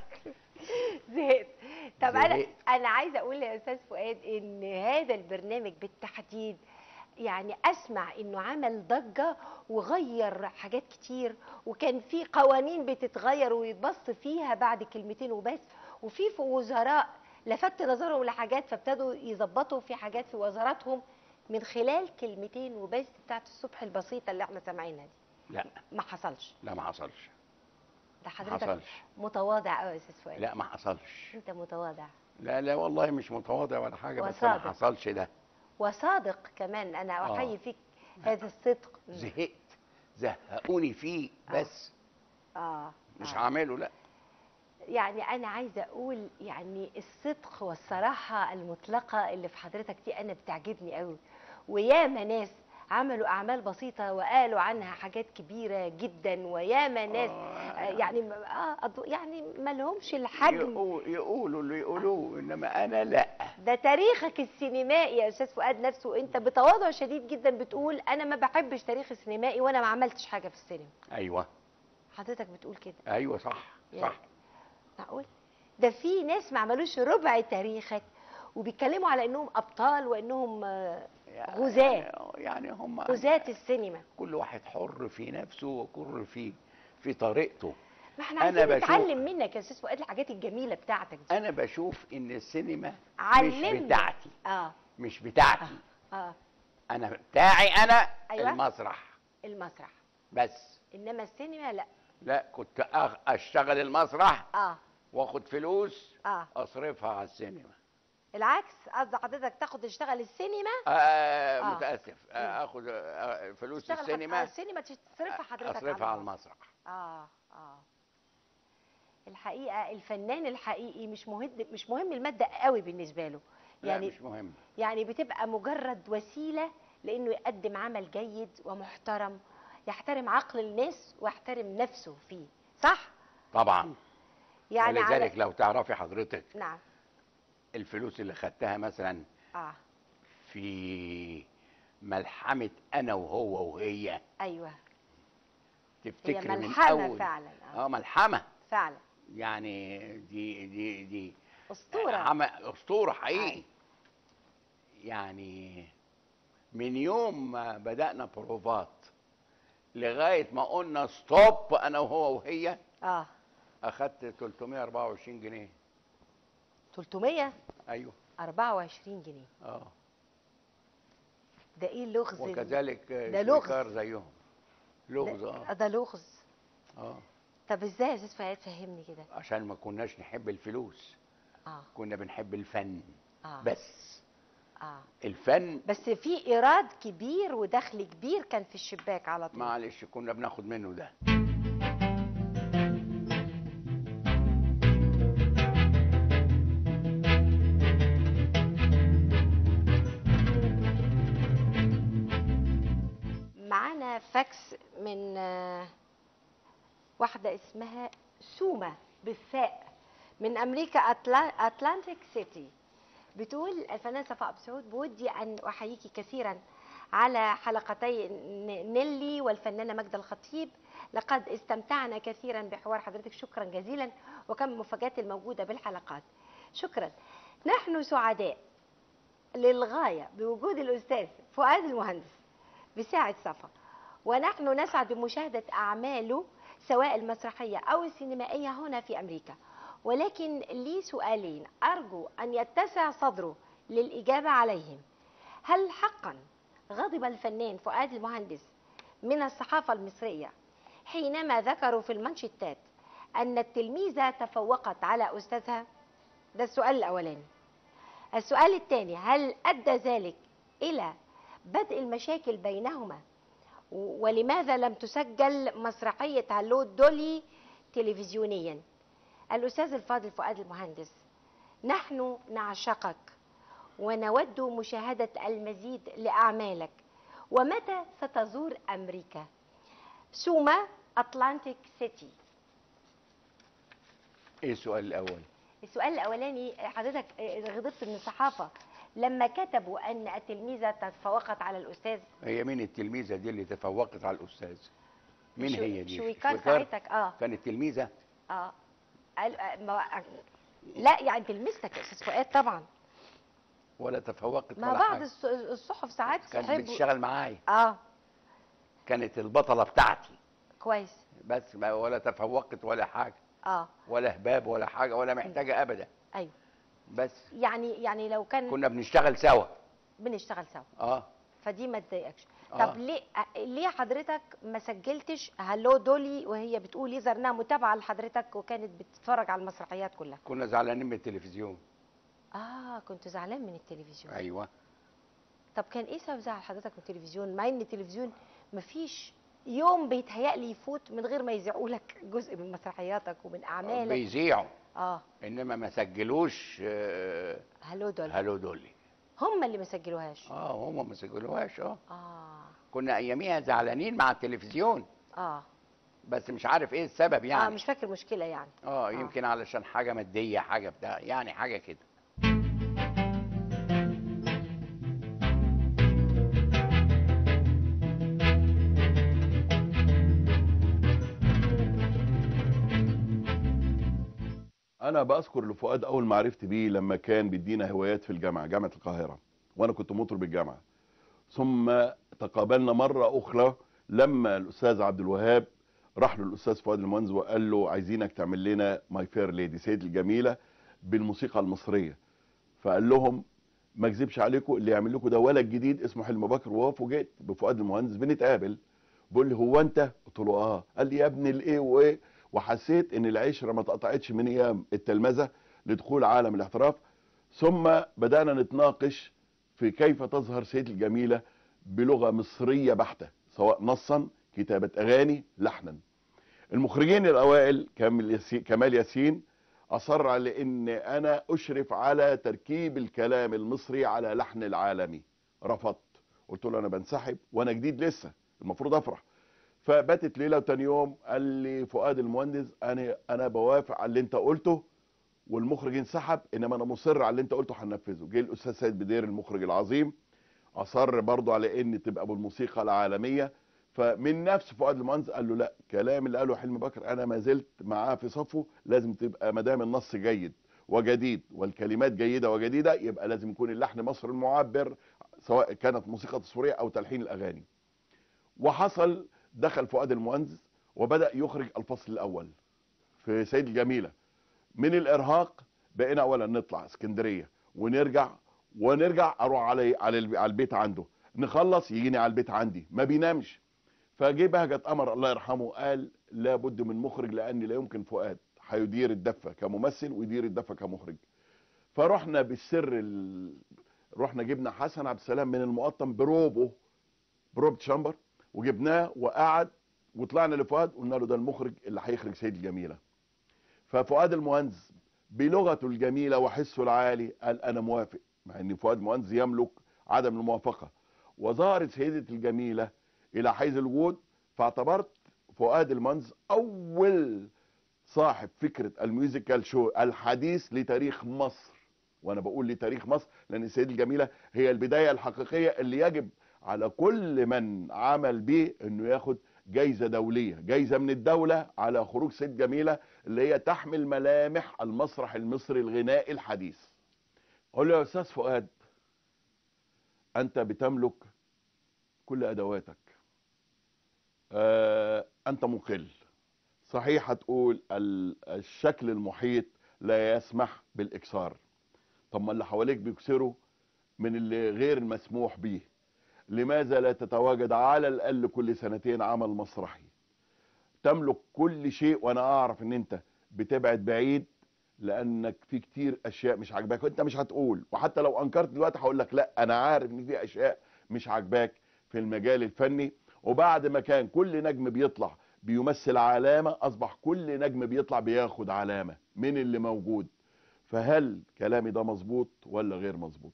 زهقت طب انا زهقت. انا عايزه اقول يا استاذ فؤاد ان هذا البرنامج بالتحديد يعني اسمع انه عمل ضجه وغير حاجات كتير وكان في قوانين بتتغير ويتبص فيها بعد كلمتين وبس وفي في وزراء لفت نظرهم لحاجات فابتدوا يظبطوا في حاجات في وزاراتهم من خلال كلمتين وبس بتاعت الصبح البسيطه اللي احنا سامعينها دي لا ما حصلش لا ما حصلش ده ما حضرتك حصلش متواضع قوي يا استاذ فؤاد لا ما حصلش انت متواضع لا لا والله مش متواضع ولا حاجه بس ما وصادق. حصلش ده وصادق كمان انا آه. احيي فيك هذا الصدق زهقت زهقوني فيه بس اه مش آه. هعمله لا يعني انا عايزه اقول يعني الصدق والصراحه المطلقه اللي في حضرتك دي انا بتعجبني قوي وياما ناس عملوا اعمال بسيطه وقالوا عنها حاجات كبيره جدا وياما ناس آه يعني اه أضو- يعني ما لهمش الحجم يقو- يقولوا اللي يقولوه انما انا لا ده تاريخك السينمائي يا استاذ فؤاد نفسه انت بتواضع شديد جدا بتقول انا ما بحبش تاريخ السينمائي وانا ما عملتش حاجه في السينما ايوه حضرتك بتقول كده ايوه صح يعني صح معقول ده في ناس ما عملوش ربع تاريخك وبيتكلموا على انهم ابطال وانهم آه، غزاة يعني هم غزاة السينما كل واحد حر في نفسه وكل في في طريقته ما احنا أنا عايزين بشوف- نتعلم منك يا استاذ فؤاد الحاجات الجميله بتاعتك دي انا بشوف ان السينما علمنا مش بتاعتي اه مش بتاعتي اه انا بتاعي انا أيوة. المسرح المسرح بس انما السينما لا لا كنت أغ- اشتغل المسرح اه واخد فلوس اه اصرفها على السينما العكس قصد حضرتك تاخد تشتغل السينما آه آه. متاسف آه اخد آه فلوس تشتغل حض- آه، السينما السينما تصرفها حضرتك اصرفها على المسرح. المسرح اه اه الحقيقه الفنان الحقيقي مش مهم مش مهم الماده قوي بالنسبه له لا يعني مش مهم يعني بتبقى مجرد وسيله لانه يقدم عمل جيد ومحترم يحترم عقل الناس ويحترم نفسه فيه صح طبعا يعني ولذلك على لو تعرفي حضرتك نعم الفلوس اللي خدتها مثلا اه في ملحمة أنا وهو وهي ايوه تفتكر من ملحمة أول فعلا، آه. اه ملحمة فعلا يعني دي دي دي اسطوره عم- أسطورة حقيقي أي. يعني من يوم ما بدأنا بروفات لغاية ما قلنا ستوب أنا وهو وهي اه أخدت 324 جنيه 324 أيوه جنيه اه ده ايه اللغز ال- وكذلك ده لغز. شويكار زيهم لغز ده, اه ده لغز اه طب ازاي يا استاذ فؤاد فهمني كده عشان ما كناش نحب الفلوس اه كنا بنحب الفن اه بس اه الفن بس في ايراد كبير ودخل كبير كان في الشباك على طول معلش كنا بناخد منه ده معانا فاكس من آه، واحدة اسمها سومة بالثاء من أمريكا أتلا- أتلانتيك سيتي بتقول الفنان صفاء أبو سعود بودي أن أحييك كثيرا على حلقتي ن- نيلي والفنانة ماجدة الخطيب لقد استمتعنا كثيرا بحوار حضرتك شكرا جزيلا وكم المفاجآت الموجودة بالحلقات شكرا نحن سعداء للغاية بوجود الأستاذ فؤاد المهندس بساعة صفا ونحن نسعد بمشاهدة أعماله سواء المسرحية أو السينمائية هنا في أمريكا ولكن لي سؤالين أرجو أن يتسع صدره للإجابة عليهم هل حقا غضب الفنان فؤاد المهندس من الصحافة المصرية حينما ذكروا في المانشيتات أن التلميذة تفوقت على أستاذها ده السؤال الأولاني السؤال الثاني هل أدى ذلك إلى بدء المشاكل بينهما و- ولماذا لم تسجل مسرحية هالو دولي تلفزيونيا الأستاذ الفاضل فؤاد المهندس نحن نعشقك ونود مشاهدة المزيد لأعمالك ومتى ستزور أمريكا سوما أتلانتيك سيتي ايه السؤال الاول السؤال الأولاني حضرتك غضبت من الصحافة لما كتبوا أن التلميذة تفوقت على الأستاذ هي مين التلميذه دي اللي تفوقت على الاستاذ مين شو- هي دي شويكار ساعتك اه كانت تلميذه اه قال- آه، ما- لا يعني تلميذتك يا استاذ فؤاد طبعا ولا تفوقت ما ولا بعض حاجة. الص- الصحف ساعات كانت تحب بتشتغل معايا اه كانت البطله بتاعتي كويس بس ما ولا تفوقت ولا حاجه اه ولا هباب ولا حاجه ولا محتاجه ابدا ايوه بس يعني يعني لو كان كنا بنشتغل سوا بنشتغل سوا اه فدي ما تضايقكش آه. طب ليه آه، ليه حضرتك ما سجلتش هالو دولي وهي بتقول يظهر انها متابعه لحضرتك وكانت بتتفرج على المسرحيات كلها كنا زعلانين من التلفزيون اه كنت زعلان من التلفزيون ايوه طب كان ايه سبب زعل حضرتك من التلفزيون مع ان التلفزيون مفيش يوم بيتهيألي يفوت من غير ما يذيعوا لك جزء من مسرحياتك ومن اعمالك بيذيعوا اه انما ما سجلوش آه، هالو دولي هالو دولي هم اللي ما سجلوهاش اه هم ما سجلوهاش اه اه كنا اياميها زعلانين مع التلفزيون اه بس مش عارف ايه السبب يعني اه مش فاكر مشكله يعني اه يمكن علشان حاجه ماديه حاجه بتاع يعني حاجه كده انا بذكر لفؤاد اول ما عرفت بيه لما كان بيدينا هوايات في الجامعه جامعه القاهره وانا كنت مطرب الجامعه ثم تقابلنا مره اخرى لما الاستاذ عبد الوهاب راح للاستاذ فؤاد المهندس وقال له عايزينك تعمل لنا ماي فير ليدي سيد الجميله بالموسيقى المصريه فقال لهم ما اكذبش عليكم اللي يعمل لكم ده ولد جديد اسمه حلمي بكر وفوجئت بفؤاد المهندس بنتقابل بيقول لي هو انت قلت له اه قال لي يا ابني الايه وايه وحسيت ان العشره ما اتقطعتش من ايام التلمذه لدخول عالم الاحتراف ثم بدانا نتناقش في كيف تظهر سيد الجميله بلغه مصريه بحته سواء نصا كتابه اغاني لحنا المخرجين الاوائل كامل ياسين, كمال ياسين اصر على ان انا اشرف على تركيب الكلام المصري على لحن العالمي رفضت قلت له انا بنسحب وانا جديد لسه المفروض افرح فباتت ليله وتاني يوم قال لي فؤاد المهندس انا انا بوافق على اللي انت قلته والمخرج انسحب انما انا مصر على اللي انت قلته هننفذه جه الاستاذ سيد بدير المخرج العظيم اصر برضه على ان تبقى بالموسيقى العالميه فمن نفس فؤاد المهندس قال له لا كلام اللي قاله حلمي بكر انا ما زلت معاه في صفه لازم تبقى ما دام النص جيد وجديد والكلمات جيده وجديده يبقى لازم يكون اللحن مصر المعبر سواء كانت موسيقى تصويريه او تلحين الاغاني وحصل دخل فؤاد المهندس وبدا يخرج الفصل الاول في سيد الجميله من الارهاق بقينا اولا نطلع اسكندريه ونرجع ونرجع اروح على على الب- على البيت عنده نخلص يجيني على البيت عندي ما بينامش فجه بهجت قمر الله يرحمه قال لابد من مخرج لان لا يمكن فؤاد هيدير الدفه كممثل ويدير الدفه كمخرج فرحنا بالسر ال... رحنا جبنا حسن عبد السلام من المقطم بروبه بروب شامبر وجبناه وقعد وطلعنا لفؤاد قلنا له ده المخرج اللي هيخرج سيد الجميله ففؤاد المهندس بلغته الجميله وحسه العالي قال انا موافق مع ان فؤاد المهندس يملك عدم الموافقه وظهرت سيدة الجميله الى حيز الوجود فاعتبرت فؤاد المهندس اول صاحب فكره الميوزيكال شو الحديث لتاريخ مصر وانا بقول لتاريخ مصر لان السيدة الجميله هي البدايه الحقيقيه اللي يجب على كل من عمل به انه ياخد جايزه دوليه جايزه من الدوله على خروج سيد جميله اللي هي تحمل ملامح المسرح المصري الغنائي الحديث قول له يا استاذ فؤاد انت بتملك كل ادواتك آه انت مقل صحيح هتقول ال- الشكل المحيط لا يسمح بالاكثار طب ما اللي حواليك بيكسروا من اللي غير المسموح به لماذا لا تتواجد على الاقل كل سنتين عمل مسرحي تملك كل شيء وانا اعرف ان انت بتبعد بعيد لانك في كتير اشياء مش عاجباك وانت مش هتقول وحتى لو انكرت دلوقتي هقول لك لا انا عارف ان في اشياء مش عاجباك في المجال الفني وبعد ما كان كل نجم بيطلع بيمثل علامة اصبح كل نجم بيطلع بياخد علامة من اللي موجود فهل كلامي ده مظبوط ولا غير مظبوط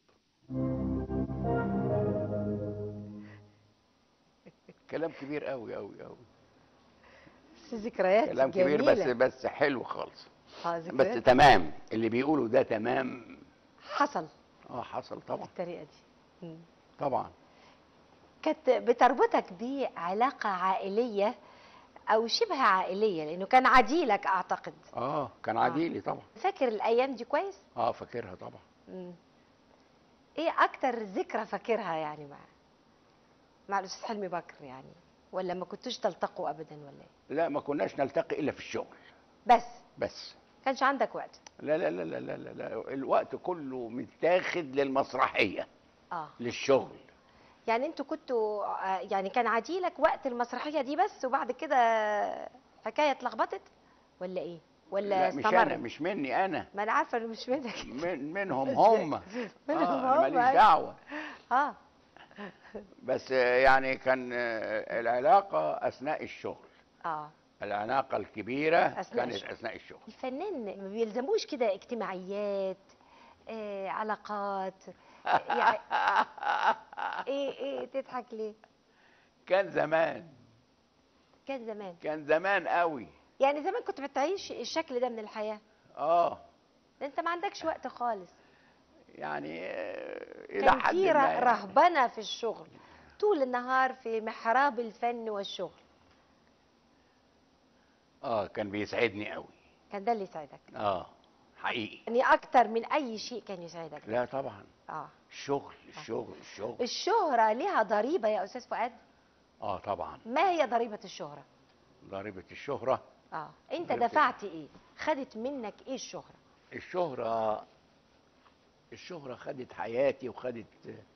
كلام كبير قوي قوي قوي بس ذكريات كلام كبير بس جميلة. بس حلو خالص اه بس ذكريات تمام اللي بيقوله ده تمام حصل اه حصل طبعا بالطريقه دي مم. طبعا كانت بتربطك بيه علاقه عائليه او شبه عائليه لانه كان عديلك اعتقد اه كان عديلي طبعا فاكر الايام دي كويس اه فاكرها طبعا مم. ايه اكتر ذكرى فاكرها يعني مع مع الاستاذ حلمي بكر يعني ولا ما كنتوش تلتقوا ابدا ولا ايه لا ما كناش نلتقي الا في الشغل بس بس كانش عندك وقت لا لا لا لا لا, لا, لا. الوقت كله متاخد للمسرحيه اه للشغل يعني انتوا كنتوا آه، يعني كان عديلك وقت المسرحيه دي بس وبعد كده حكايه اتلخبطت ولا ايه ولا لا مش استمر انا مش مني انا ما انا عارفه انه مش منك من منهم هم منهم آه هم، أنا ماليش أيوة. دعوه اه بس آه، يعني كان آه، العلاقه اثناء الشغل اه العلاقه الكبيره أثناء كانت الشغل. اثناء الشغل الفنان ما بيلزموش كده اجتماعيات آه علاقات يعني ايه ايه تضحك ليه كان زمان كان زمان كان زمان قوي يعني زمان كنت بتعيش الشكل ده من الحياه اه ده انت ما عندكش وقت خالص يعني آه، الى كان حد في ما ر- يعني. رهبنه في الشغل طول النهار في محراب الفن والشغل اه كان بيسعدني قوي كان ده اللي يسعدك اه حقيقي يعني اكتر من اي شيء كان يسعدك لا طبعا اه الشغل الشغل الشغل الشهرة ليها ضريبة يا أستاذ فؤاد اه طبعا ما هي ضريبة الشهرة ضريبة الشهرة اه انت ضريبة دفعت ايه خدت منك ايه الشهرة الشهرة الشهرة خدت حياتي وخدت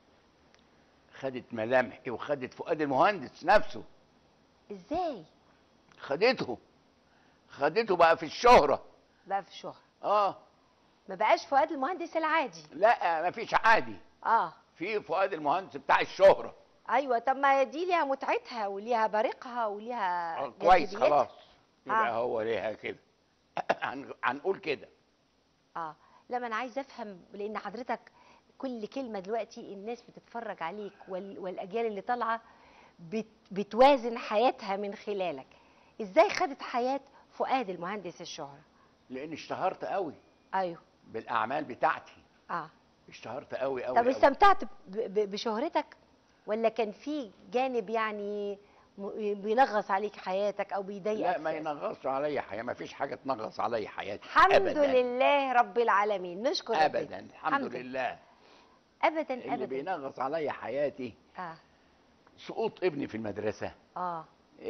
خدت ملامحي وخدت فؤاد المهندس نفسه ازاي خدته خدته بقى في الشهرة بقى في الشهرة اه ما بقاش فؤاد المهندس العادي لا مفيش عادي اه في فؤاد المهندس بتاع الشهرة ايوه طب ما دي ليها متعتها وليها بريقها وليها آه، كويس جاذبيتها. خلاص يبقى آه. هو ليها كده هن- هنقول كده اه لا ما انا عايزه افهم لان حضرتك كل كلمه دلوقتي الناس بتتفرج عليك وال... والاجيال اللي طالعه بت... بتوازن حياتها من خلالك ازاي خدت حياه فؤاد المهندس الشهره لان اشتهرت قوي ايوه بالاعمال بتاعتي اه اشتهرت قوي قوي طب قوي. استمتعت ب... ب... بشهرتك ولا كان في جانب يعني م... بينغص عليك حياتك او بيضايقك لا ما في- ينغصش عليا حياه ما فيش حاجه تنغص عليا حياتي الحمد أبداً. لله رب العالمين نشكر ربنا. ابدا الحمد لله ابدا اللي ابدا بينغص عليا حياتي اه سقوط ابني في المدرسه اه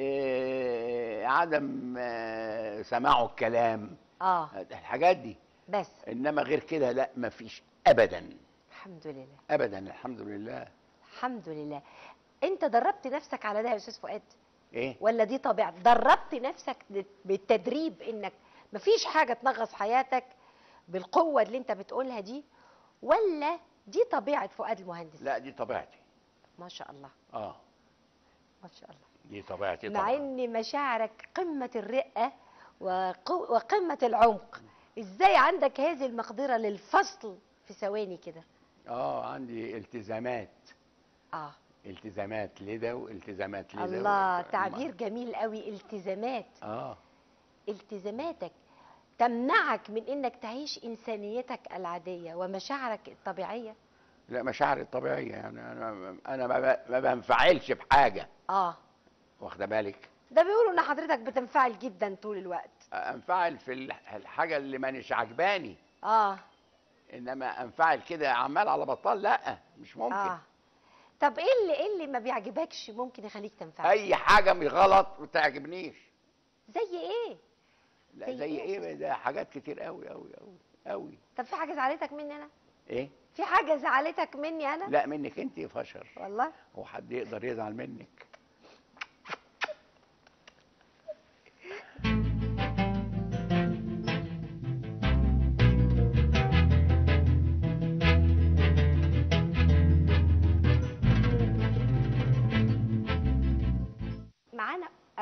إيه عدم آه، سماعه الكلام اه الحاجات دي بس انما غير كده لا ما فيش ابدا الحمد لله ابدا الحمد لله الحمد لله انت دربت نفسك على ده يا استاذ فؤاد ايه ولا دي طبيعه دربت نفسك بالتدريب انك مفيش حاجه تنغص حياتك بالقوه اللي انت بتقولها دي ولا دي طبيعه فؤاد المهندس لا دي طبيعتي ما شاء الله اه ما شاء الله دي طبيعتي مع طبعا ان مشاعرك قمه الرقه وقو- وقمه العمق ازاي عندك هذه المقدره للفصل في ثواني كده اه عندي التزامات اه التزامات لده والتزامات لده الله و- تعبير جميل قوي التزامات اه التزاماتك تمنعك من انك تعيش انسانيتك العاديه ومشاعرك الطبيعيه لا مشاعري الطبيعيه يعني انا انا ما ب- ما بنفعلش بحاجه اه واخده بالك ده بيقولوا ان حضرتك بتنفعل جدا طول الوقت انفعل في الح- الحاجه اللي مانيش عجباني اه انما انفعل كده عمال على بطال لا مش ممكن اه طب ايه اللي ايه اللي ما بيعجبكش ممكن يخليك تنفعل اي حاجه مش غلط ما تعجبنيش زي ايه لا زي زي إيه؟ ايه ده حاجات كتير قوي قوي قوي قوي طب في حاجه زعلتك مني انا ايه في حاجه زعلتك مني انا لا منك انت فشر والله هو حد يقدر يزعل منك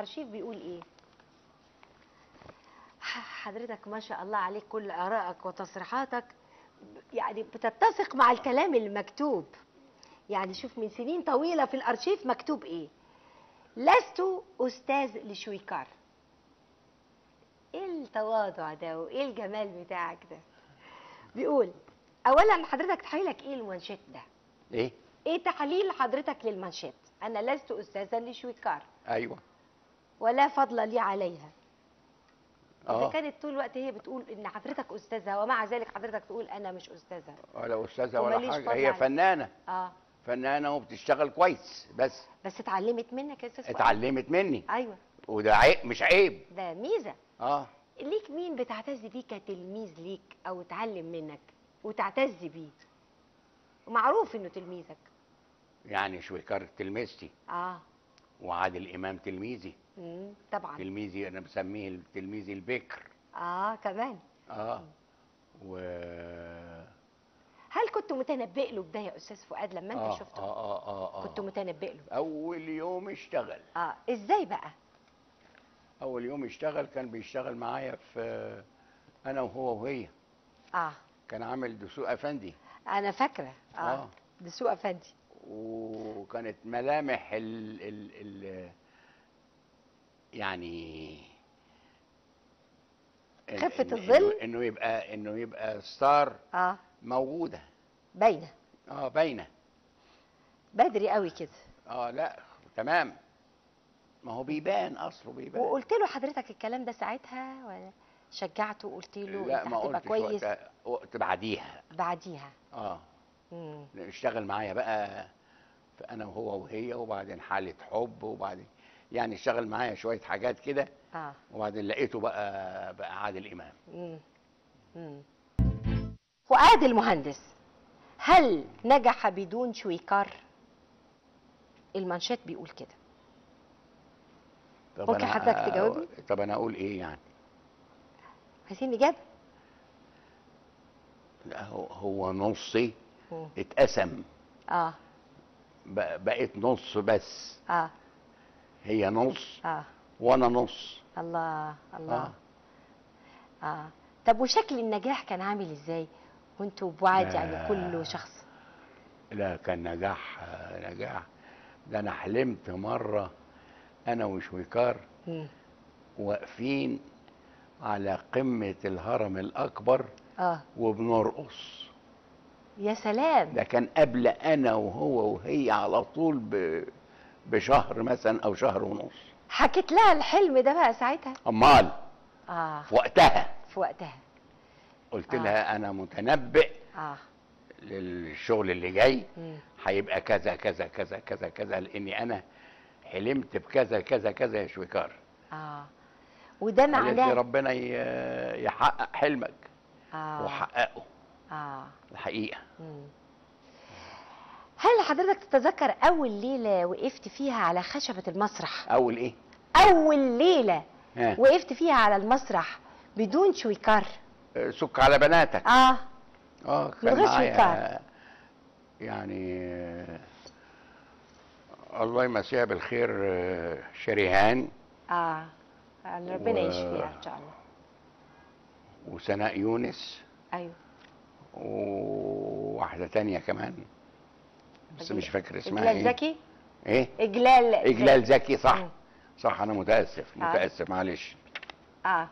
الارشيف بيقول ايه ح- حضرتك ما شاء الله عليك كل ارائك وتصريحاتك ب- يعني بتتسق مع الكلام المكتوب يعني شوف من سنين طويله في الارشيف مكتوب ايه لست استاذ لشويكار ايه التواضع ده وايه الجمال بتاعك ده بيقول اولا حضرتك تحليلك ايه المانشيت ده ايه ايه تحليل حضرتك للمانشيت انا لست استاذا لشويكار ايوه ولا فضل لي عليها اذا اه كانت طول الوقت هي بتقول ان حضرتك استاذه ومع ذلك حضرتك تقول انا مش استاذه ولا استاذه ولا وماليش حاجه فضل هي عليك. فنانه اه فنانه وبتشتغل كويس بس بس اتعلمت منك يا استاذ فؤاد. اتعلمت مني ايوه وده عيب مش عيب ده ميزه اه ليك مين بتعتز بيه كتلميذ ليك او اتعلم منك وتعتز بيه ومعروف انه تلميذك يعني شويكار تلميذتي اه وعادل امام تلميذي مم. طبعا تلميذي انا بسميه التلميذ البكر اه كمان اه و هل كنت متنبئ له بده يا استاذ فؤاد لما انت آه شفته آه آه آه آه. كنت متنبئ له اول يوم اشتغل اه ازاي بقى اول يوم اشتغل كان بيشتغل معايا في انا وهو وهي اه كان عامل دسوق افندي انا فاكره اه, آه. ده سوق افندي وكانت ملامح ال ال ال يعني إن- خفة إن- الظل؟ إنه- انه يبقى انه يبقى ستار اه موجوده باينه اه باينه بدري قوي كده اه لا تمام ما هو بيبان اصله بيبان وقلت له حضرتك الكلام ده ساعتها ولا شجعته وقلت له لا انت ما هتبقى قلتش كويس وقت, وقت بعديها بعديها اه مم. اشتغل معايا بقى في انا وهو وهي وبعدين حاله حب وبعدين يعني اشتغل معايا شويه حاجات كده اه وبعدين لقيته بقى بقى عادل امام مم. مم. فؤاد المهندس هل نجح بدون شويكار المانشيت بيقول كده طب ممكن أنا- حضرتك تجاوبني؟ طب انا اقول ايه يعني عايزين اجابه لا هو, هو نصي مم. اتقسم اه بق- بقيت نص بس اه هي نص اه وانا نص الله الله آه. اه طب وشكل النجاح كان عامل ازاي وانتوا بعاد يعني آه. كل شخص لا كان نجاح آه، نجاح ده انا حلمت مره انا وشويكار مم. واقفين على قمه الهرم الاكبر اه وبنرقص يا سلام ده كان قبل انا وهو وهي على طول ب... بشهر مثلا او شهر ونص حكيت لها الحلم ده بقى ساعتها امال اه في وقتها في وقتها قلت آه. لها انا متنبئ اه للشغل اللي جاي مم. هيبقى كذا كذا كذا كذا كذا لاني انا حلمت بكذا كذا كذا يا شويكار اه وده قالت لي معناه ربنا ي- يحقق حلمك اه وحققه اه الحقيقه مم. هل حضرتك تتذكر اول ليله وقفت فيها على خشبه المسرح اول ايه اول ليله ها وقفت فيها على المسرح بدون شويكار آه، سك على بناتك اه اه من كان غير معايا شويكار. يعني آه، الله يمسيها بالخير آه، شريهان اه ربنا و- يشفيها ان شاء الله وسناء يونس ايوه وواحدة تانية كمان بس مش فاكر اسمها اجلال ايه زكي ايه اجلال اجلال زكي صح مم. صح انا متاسف آه. متاسف معلش اه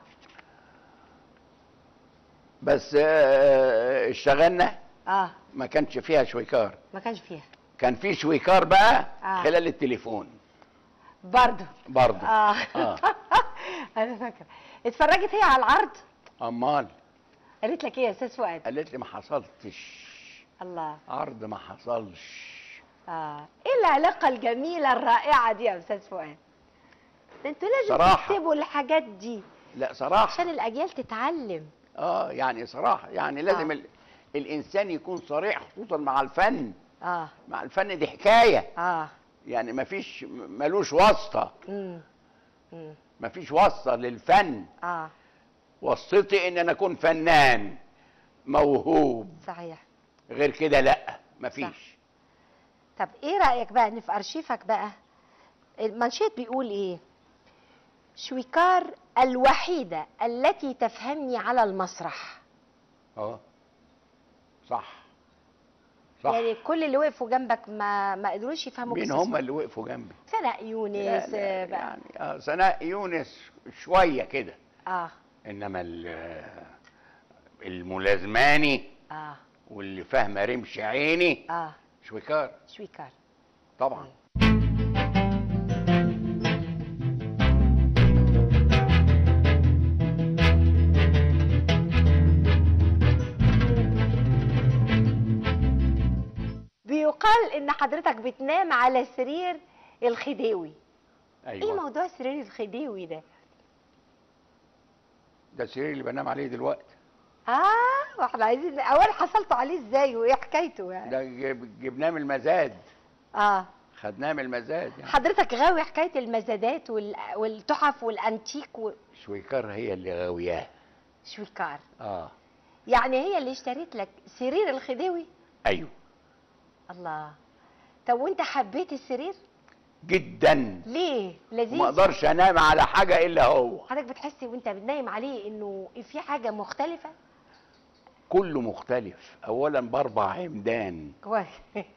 بس آه، اشتغلنا اه ما كانش فيها شويكار ما كانش فيها كان في شويكار بقى آه. خلال التليفون برضه برضه اه, آه. انا فاكره اتفرجت هي على العرض امال قالت لك ايه يا استاذ فؤاد قالت لي ما حصلتش الله عرض ما حصلش اه ايه العلاقه الجميله الرائعه دي يا استاذ فؤاد ده انتوا لازم صراحة. تكتبوا الحاجات دي لا صراحه عشان الاجيال تتعلم اه يعني صراحه يعني لازم آه. ال... الانسان يكون صريح خصوصا مع الفن اه مع الفن دي حكايه اه يعني ما فيش ملوش واسطه امم امم ما فيش واسطه للفن اه واسطتي ان انا اكون فنان موهوب صحيح غير كده لا ما فيش طب ايه رايك بقى ان في ارشيفك بقى المانشيت بيقول ايه شويكار الوحيدة التي تفهمني على المسرح اه صح صح يعني كل اللي وقفوا جنبك ما ما قدروش يفهموا مين قصص هم اللي وقفوا جنبي سناء يونس لا، لا، آه، بقى. يعني اه سناء يونس شويه كده اه انما ال- الملازماني اه واللي فاهمه رمش عيني اه شويكار شويكار طبعا بيقال ان حضرتك بتنام على سرير الخديوي ايه ايوه موضوع سرير الخديوي ده ده السرير اللي بنام عليه دلوقتي اه واحنا عايزين اول حصلتوا عليه ازاي وايه حكايته يعني ده جب- جبناه من المزاد اه خدناه من المزاد يعني حضرتك غاوي حكايه المزادات وال... والتحف والانتيك شويكار هي اللي غاوياه وشويكار اه يعني هي اللي اشتريت لك سرير الخديوي ايوه الله طب وانت حبيت السرير جدا ليه لذيذ ما اقدرش انام على حاجه الا هو حضرتك بتحسي وانت بتنايم عليه انه في حاجه مختلفه كله مختلف اولا باربع عمدان كويس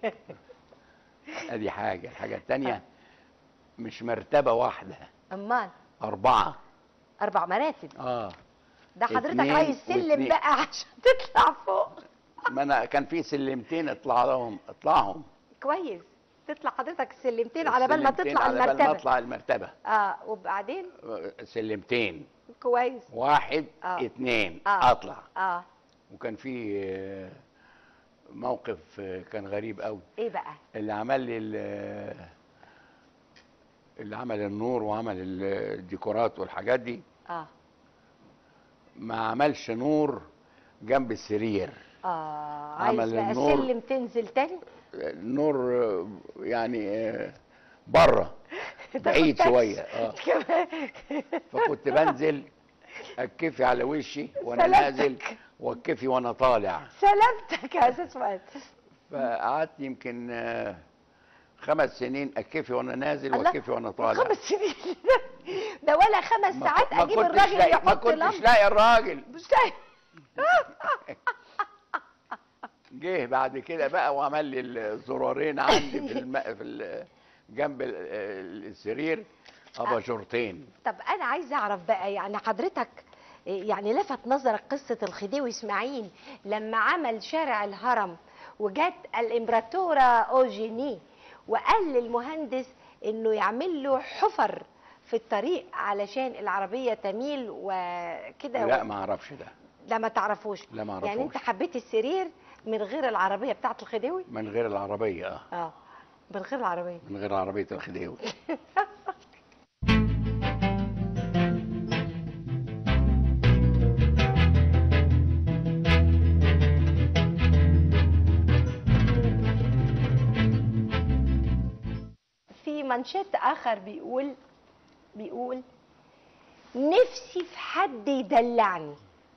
ادي حاجه الحاجه الثانيه مش مرتبه واحده امال اربعه اربع مراتب اه ده حضرتك اتنين عايز سلم واتنين. بقى عشان تطلع فوق ما انا كان في سلمتين اطلع لهم اطلعهم كويس تطلع حضرتك سلمتين على بال ما سلمتين تطلع على بال ما المرتبه اطلع المرتبه اه وبعدين سلمتين كويس واحد آه. اتنين آه. اطلع اه وكان في آه، موقف آه، كان غريب قوي ايه بقى اللي عمل لي ال- اللي عمل النور وعمل الديكورات والحاجات دي اه ما عملش نور جنب السرير اه عمل عايز بقى النور. سلم تنزل تاني النور آه، يعني آه، بره بعيد تاخد شويه تاكسي. اه فكنت بنزل اتكفي على وشي وانا سلامتك. نازل واتكفي وانا طالع سلامتك يا استاذ فؤاد فقعدت يمكن آه، خمس سنين اتكفي وانا نازل الله، واتكفي وانا طالع خمس سنين ده ولا خمس ما- ساعات ما اجيب كنتش الراجل لاقي- ما يحط كنتش لمبه لاقي الراجل مش لاقي. جه بعد كده بقى وعمل لي الزرارين عندي في الم... في ال... جنب ال- السرير اباجورتين طب انا عايزه اعرف بقى يعني حضرتك يعني لفت نظرك قصه الخديوي اسماعيل لما عمل شارع الهرم وجت الامبراطوره اوجيني وقال للمهندس انه يعمل له حفر في الطريق علشان العربيه تميل وكده لا ما اعرفش ده لا ما تعرفوش لا ما يعني انت اعرفوش حبيت السرير من غير العربيه بتاعت الخديوي من غير العربيه اه اه من غير العربيه من غير عربيه الخديوي في منشط اخر بيقول بيقول نفسي في حد يدلعني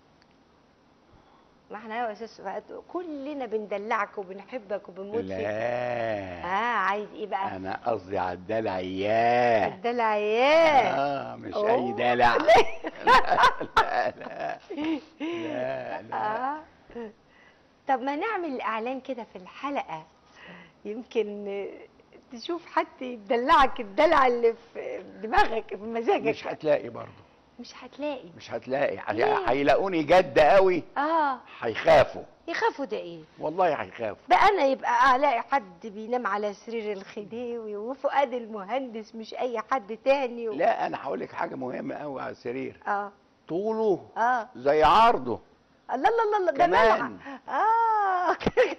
ما احنا يا استاذ فؤاد كلنا بندلعك وبنحبك وبنموت فيك اه لا عايز ايه بقى انا قصدي على الدلع اياه الدلع ايه اه مش أوه. اي دلع لا لا لا لا, لا. اه طب ما نعمل اعلان كده في الحلقه يمكن تشوف حد يدلعك الدلع اللي في دماغك في مزاجك مش هتلاقي برضه مش هتلاقي مش هتلاقي ليه؟ هيلاقوني جد قوي اه هيخافوا يخافوا ده ايه والله هيخافوا بقى انا يبقى الاقي حد بينام على سرير الخديوي وفؤاد المهندس مش اي حد تاني و... لا انا هقول لك حاجه مهمه قوي على السرير اه طوله اه زي عرضه الله الله الله الله ده كمان. ملعب اه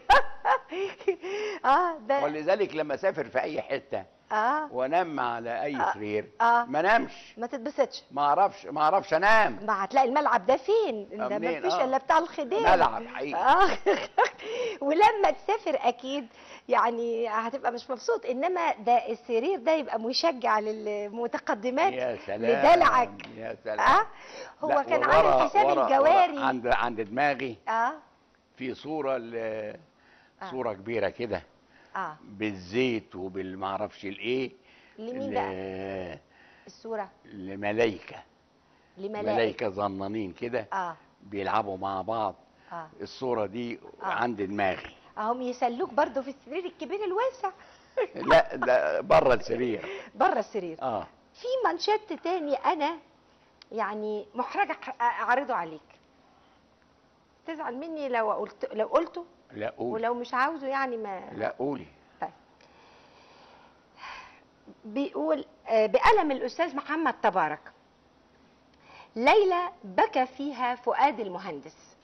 اه ده ولذلك لما اسافر في اي حته اه وانام على اي آه. سرير آه. ما انامش ما تتبسطش ما اعرفش ما اعرفش انام ما هتلاقي الملعب ده فين ده ما منين؟ فيش آه. الا بتاع الخديوي ملعب حقيقي اه ولما تسافر اكيد يعني هتبقى مش مبسوط انما ده السرير ده يبقى مشجع للمتقدمات يا سلام لدلعك يا سلام اه هو لا، كان ورا- عامل حساب ورا- ورا الجواري عند عند دماغي اه في صوره ل- صوره كبيره كده اه بالزيت وبالمعرفش الايه لمين ل- بقى الصوره لملايكه لملائكه ملايكه ظنانين كده اه بيلعبوا مع بعض اه الصوره دي آه. عند دماغي اهم يسلوك برضو في السرير الكبير الواسع لا ده بره السرير بره السرير اه في مانشيت تاني انا يعني محرجه أح- اعرضه عليك تزعل مني لو قلت لو قلته لا قولي ولو مش عاوزه يعني ما لا قولي بيقول آه، بقلم الأستاذ محمد تبارك ليلى بكى فيها فؤاد المهندس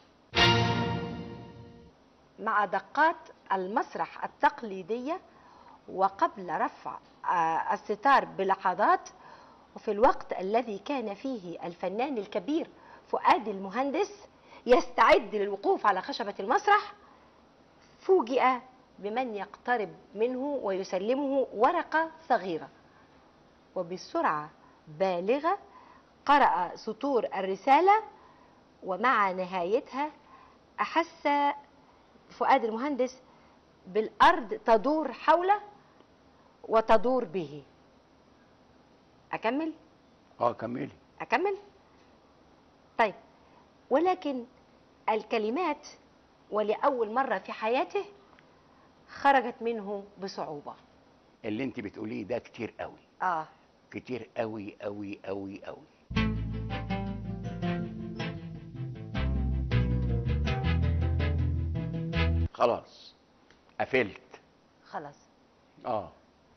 مع دقات المسرح التقليدية وقبل رفع آه، الستار بلحظات وفي الوقت الذي كان فيه الفنان الكبير فؤاد المهندس يستعد للوقوف على خشبة المسرح فوجئ بمن يقترب منه ويسلمه ورقة صغيرة وبسرعة بالغة قرأ سطور الرسالة ومع نهايتها أحس فؤاد المهندس بالأرض تدور حوله وتدور به أكمل؟ اه كملي أكمل؟ طيب ولكن الكلمات ولأول مرة في حياته خرجت منه بصعوبة اللي انت بتقوليه ده كتير قوي آه كتير قوي قوي قوي قوي خلاص قفلت خلاص اه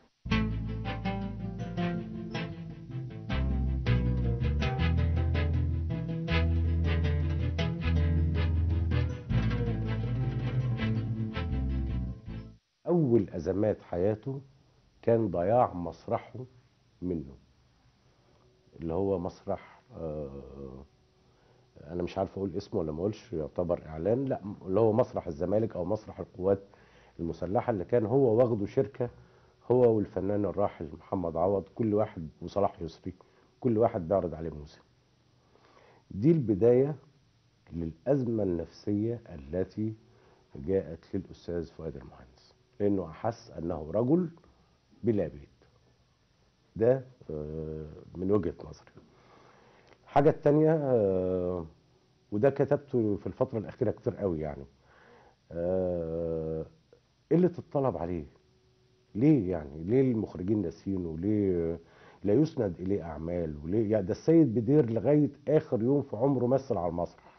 أول أزمات حياته كان ضياع مسرحه منه اللي هو مسرح آه، أنا مش عارف أقول اسمه ولا ما أقولش يعتبر إعلان لا اللي هو مسرح الزمالك أو مسرح القوات المسلحة اللي كان هو واخده شركة هو والفنان الراحل محمد عوض كل واحد وصلاح يسري كل واحد بيعرض عليه موسم دي البداية للأزمة النفسية التي جاءت للأستاذ فؤاد المهندس لأنه أحس أنه رجل بلا بيت ده آه، من وجهة نظري الحاجة التانية آه، وده كتبته في الفترة الأخيرة كتير قوي يعني آه، قلة الطلب عليه ليه يعني ليه المخرجين ناسينه ليه لا يسند إليه أعمال وليه يعني ده السيد بدير لغاية آخر يوم في عمره مثل على المسرح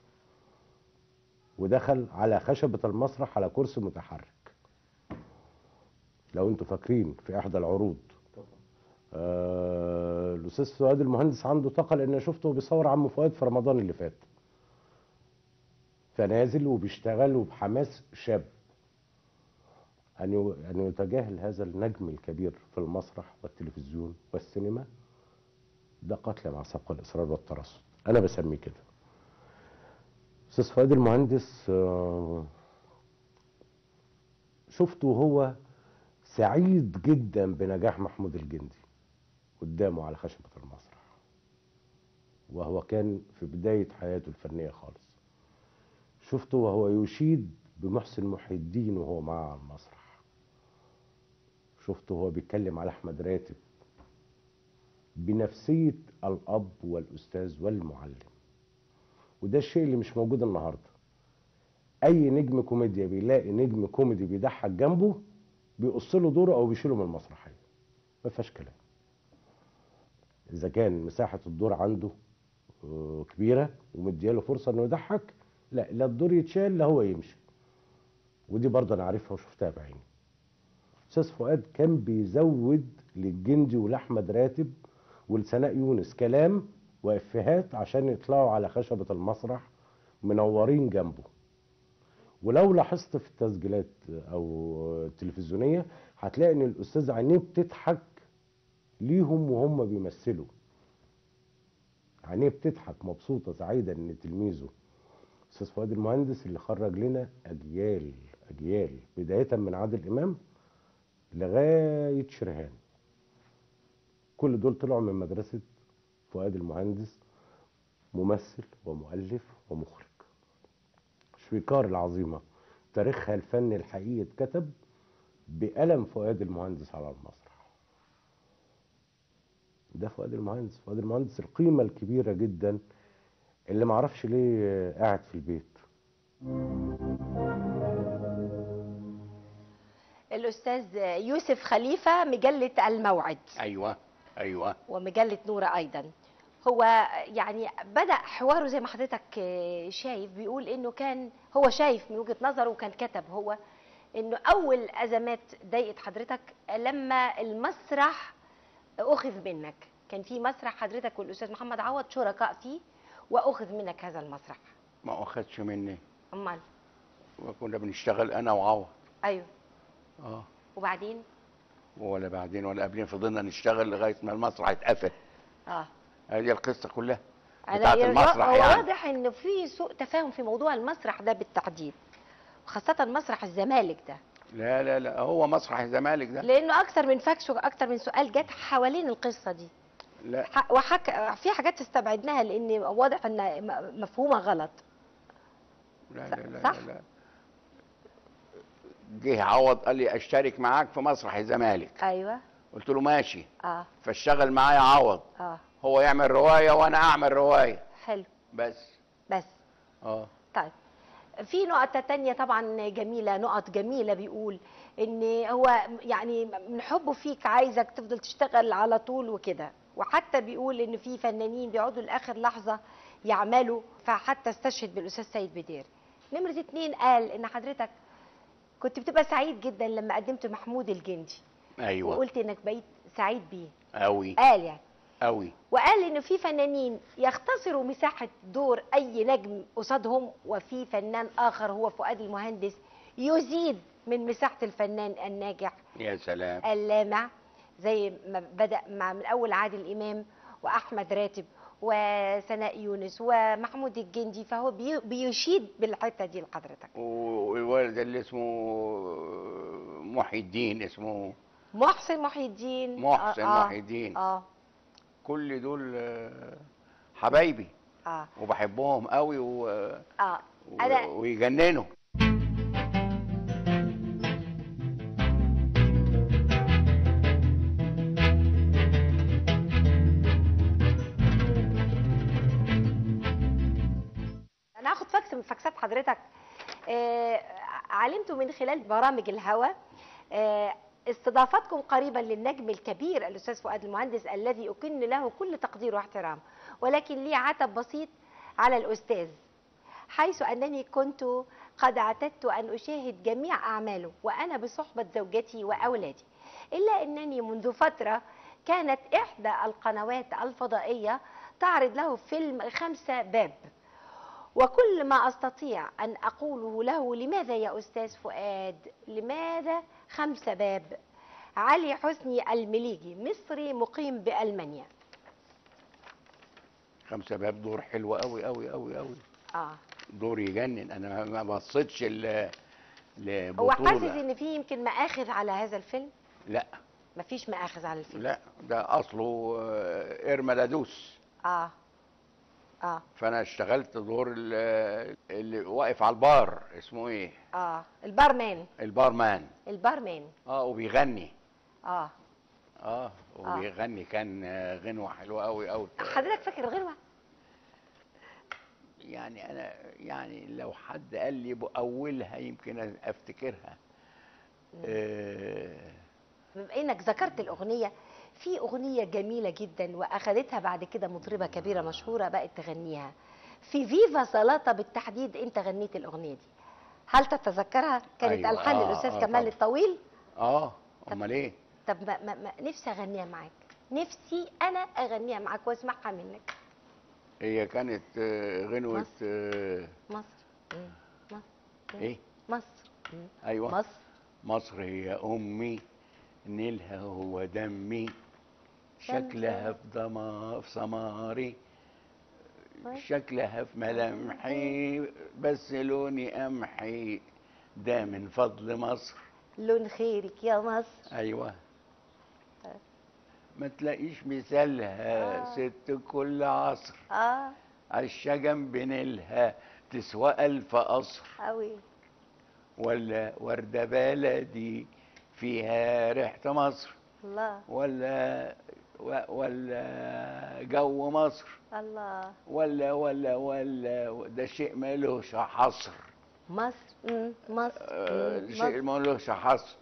ودخل على خشبة المسرح على كرسي متحرك لو انتوا فاكرين في احدى العروض آه الاستاذ فؤاد المهندس عنده طاقه لان شفته بيصور عم فؤاد في رمضان اللي فات فنازل وبيشتغل وبحماس شاب ان يو- ان يتجاهل هذا النجم الكبير في المسرح والتلفزيون والسينما ده قتل مع سبق الاصرار والترصد انا بسميه كده استاذ فؤاد المهندس آه، شفته وهو سعيد جدا بنجاح محمود الجندي قدامه على خشبة المسرح وهو كان في بداية حياته الفنية خالص شفته وهو يشيد بمحسن محي الدين وهو معاه على المسرح شفته وهو بيتكلم على أحمد راتب بنفسية الأب والأستاذ والمعلم وده الشيء اللي مش موجود النهارده اي نجم كوميديا بيلاقي نجم كوميدي بيضحك جنبه بيقص له دوره او بيشيله من المسرحيه ما فيهاش كلام اذا كان مساحه الدور عنده آه، كبيره ومدياله فرصه انه يضحك لا لا الدور يتشال لا هو يمشي ودي برضه انا عارفها وشفتها بعيني استاذ فؤاد كان بيزود للجندي ولاحمد راتب ولسناء يونس كلام وافيهات عشان يطلعوا على خشبه المسرح منورين جنبه ولو لاحظت في التسجيلات او التلفزيونيه هتلاقي ان الاستاذ عينيه بتضحك ليهم وهم بيمثلوا عينيه بتضحك مبسوطه سعيده ان تلميذه استاذ فؤاد المهندس اللي خرج لنا اجيال اجيال بدايه من عادل امام لغايه شرهان كل دول طلعوا من مدرسه فؤاد المهندس ممثل ومؤلف ومخرج شويكار العظيمة تاريخها الفني الحقيقي اتكتب بقلم فؤاد المهندس على المسرح ده فؤاد المهندس فؤاد المهندس القيمة الكبيرة جدا اللي معرفش ليه قاعد في البيت الاستاذ يوسف خليفه مجله الموعد ايوه ايوه ومجله نور ايضا هو يعني بدا حواره زي ما حضرتك آه، شايف بيقول انه كان هو شايف من وجهه نظره وكان كتب هو انه اول ازمات ضايقت حضرتك لما المسرح اخذ منك كان في مسرح حضرتك والاستاذ محمد عوض شركاء فيه واخذ منك هذا المسرح ما اخدش مني امال وكنا بنشتغل انا وعوض ايوه اه وبعدين ولا بعدين ولا قبلين فضلنا نشتغل لغايه ما المسرح اتقفل اه هذه القصه كلها انا بتاعت يا- المسرح هو يعني واضح ان في سوء تفاهم في موضوع المسرح ده بالتحديد خاصة مسرح الزمالك ده لا لا لا هو مسرح الزمالك ده لانه اكثر من فكش واكثر من سؤال جت حوالين القصة دي لا ح- وحك في حاجات استبعدناها لان واضح ان م- مفهومة غلط لا صح- لا لا, صح؟ لا, لا. جه عوض قال لي اشترك معاك في مسرح الزمالك ايوه قلت له ماشي اه فاشتغل معايا عوض اه هو يعمل روايه وانا اعمل روايه حلو بس بس اه طيب في نقطة تانية طبعا جميلة نقط جميلة بيقول ان هو يعني من حبه فيك عايزك تفضل تشتغل على طول وكده وحتى بيقول ان في فنانين بيقعدوا لاخر لحظة يعملوا فحتى استشهد بالاستاذ سيد بدير نمرة اتنين قال ان حضرتك كنت بتبقى سعيد جدا لما قدمت محمود الجندي ايوه وقلت انك بقيت سعيد بيه قوي قال يعني قوي وقال ان في فنانين يختصروا مساحه دور اي نجم قصادهم وفي فنان اخر هو فؤاد المهندس يزيد من مساحه الفنان الناجح يا سلام اللامع زي ما بدا مع من اول عادل امام واحمد راتب وسناء يونس ومحمود الجندي فهو بي- بيشيد بالحته دي لحضرتك والولد اللي اسمه محي الدين اسمه محسن محي الدين محسن آه، محي الدين اه كل دول آه، حبايبي اه وبحبهم قوي و... اه و... انا ويجننوا انا هاخد فاكس من فاكسات حضرتك آه، علمت من خلال برامج الهوى آه، استضافتكم قريبا للنجم الكبير الاستاذ فؤاد المهندس الذي اكن له كل تقدير واحترام ولكن لي عتب بسيط على الاستاذ حيث انني كنت قد اعتدت ان اشاهد جميع اعماله وانا بصحبه زوجتي واولادي الا انني منذ فتره كانت احدى القنوات الفضائيه تعرض له فيلم خمسه باب وكل ما استطيع ان اقوله له لماذا يا استاذ فؤاد لماذا خمسه باب علي حسني المليجي مصري مقيم بالمانيا خمسة باب دور حلو قوي قوي قوي قوي اه دور يجنن انا ما ما بصيتش ل هو حاسس لبطولة ان في يمكن مآخذ على هذا الفيلم لا مفيش مآخذ على الفيلم لا ده اصله آه، ارملادوس اه اه فانا اشتغلت دور ال- اللي واقف على البار اسمه ايه اه البارمان البارمان البارمان اه وبيغني اه اه وبيغني كان آه، غنوه حلوه قوي قوي حضرتك فاكر الغنوه يعني انا يعني لو حد قال لي باولها يمكن افتكرها آه بما انك ذكرت الاغنيه في اغنيه جميله جدا واخدتها بعد كده مطربه كبيره مشهوره بقت تغنيها في فيفا صلاطه بالتحديد انت غنيت الاغنيه دي هل تتذكرها كانت أيوة، الحان آه، الاستاذ آه، كمال طبعا. الطويل اه امال ايه طب ما ما ما نفسي اغنيها معاك نفسي انا اغنيها معاك واسمعها منك هي كانت آه، غنوه مصر. آه مصر مم. مصر مم. ايه مصر مم. ايوه مصر مصر هي امي نيلها هو دمي شكلها في ضما في سماري شكلها في ملامحي بس لوني قمحي ده من فضل مصر لون خيرك يا مصر ايوه ما تلاقيش مثالها آه. ست كل عصر اه عالشجن بنيلها تسوى ألف قصر قوي ولا وردة بلدي فيها ريحة مصر الله ولا و- ولا جو مصر الله ولا ولا ولا ده شيء ملوش حصر مصر مم. مصر آه، مم. شيء مصر. ملوش حصر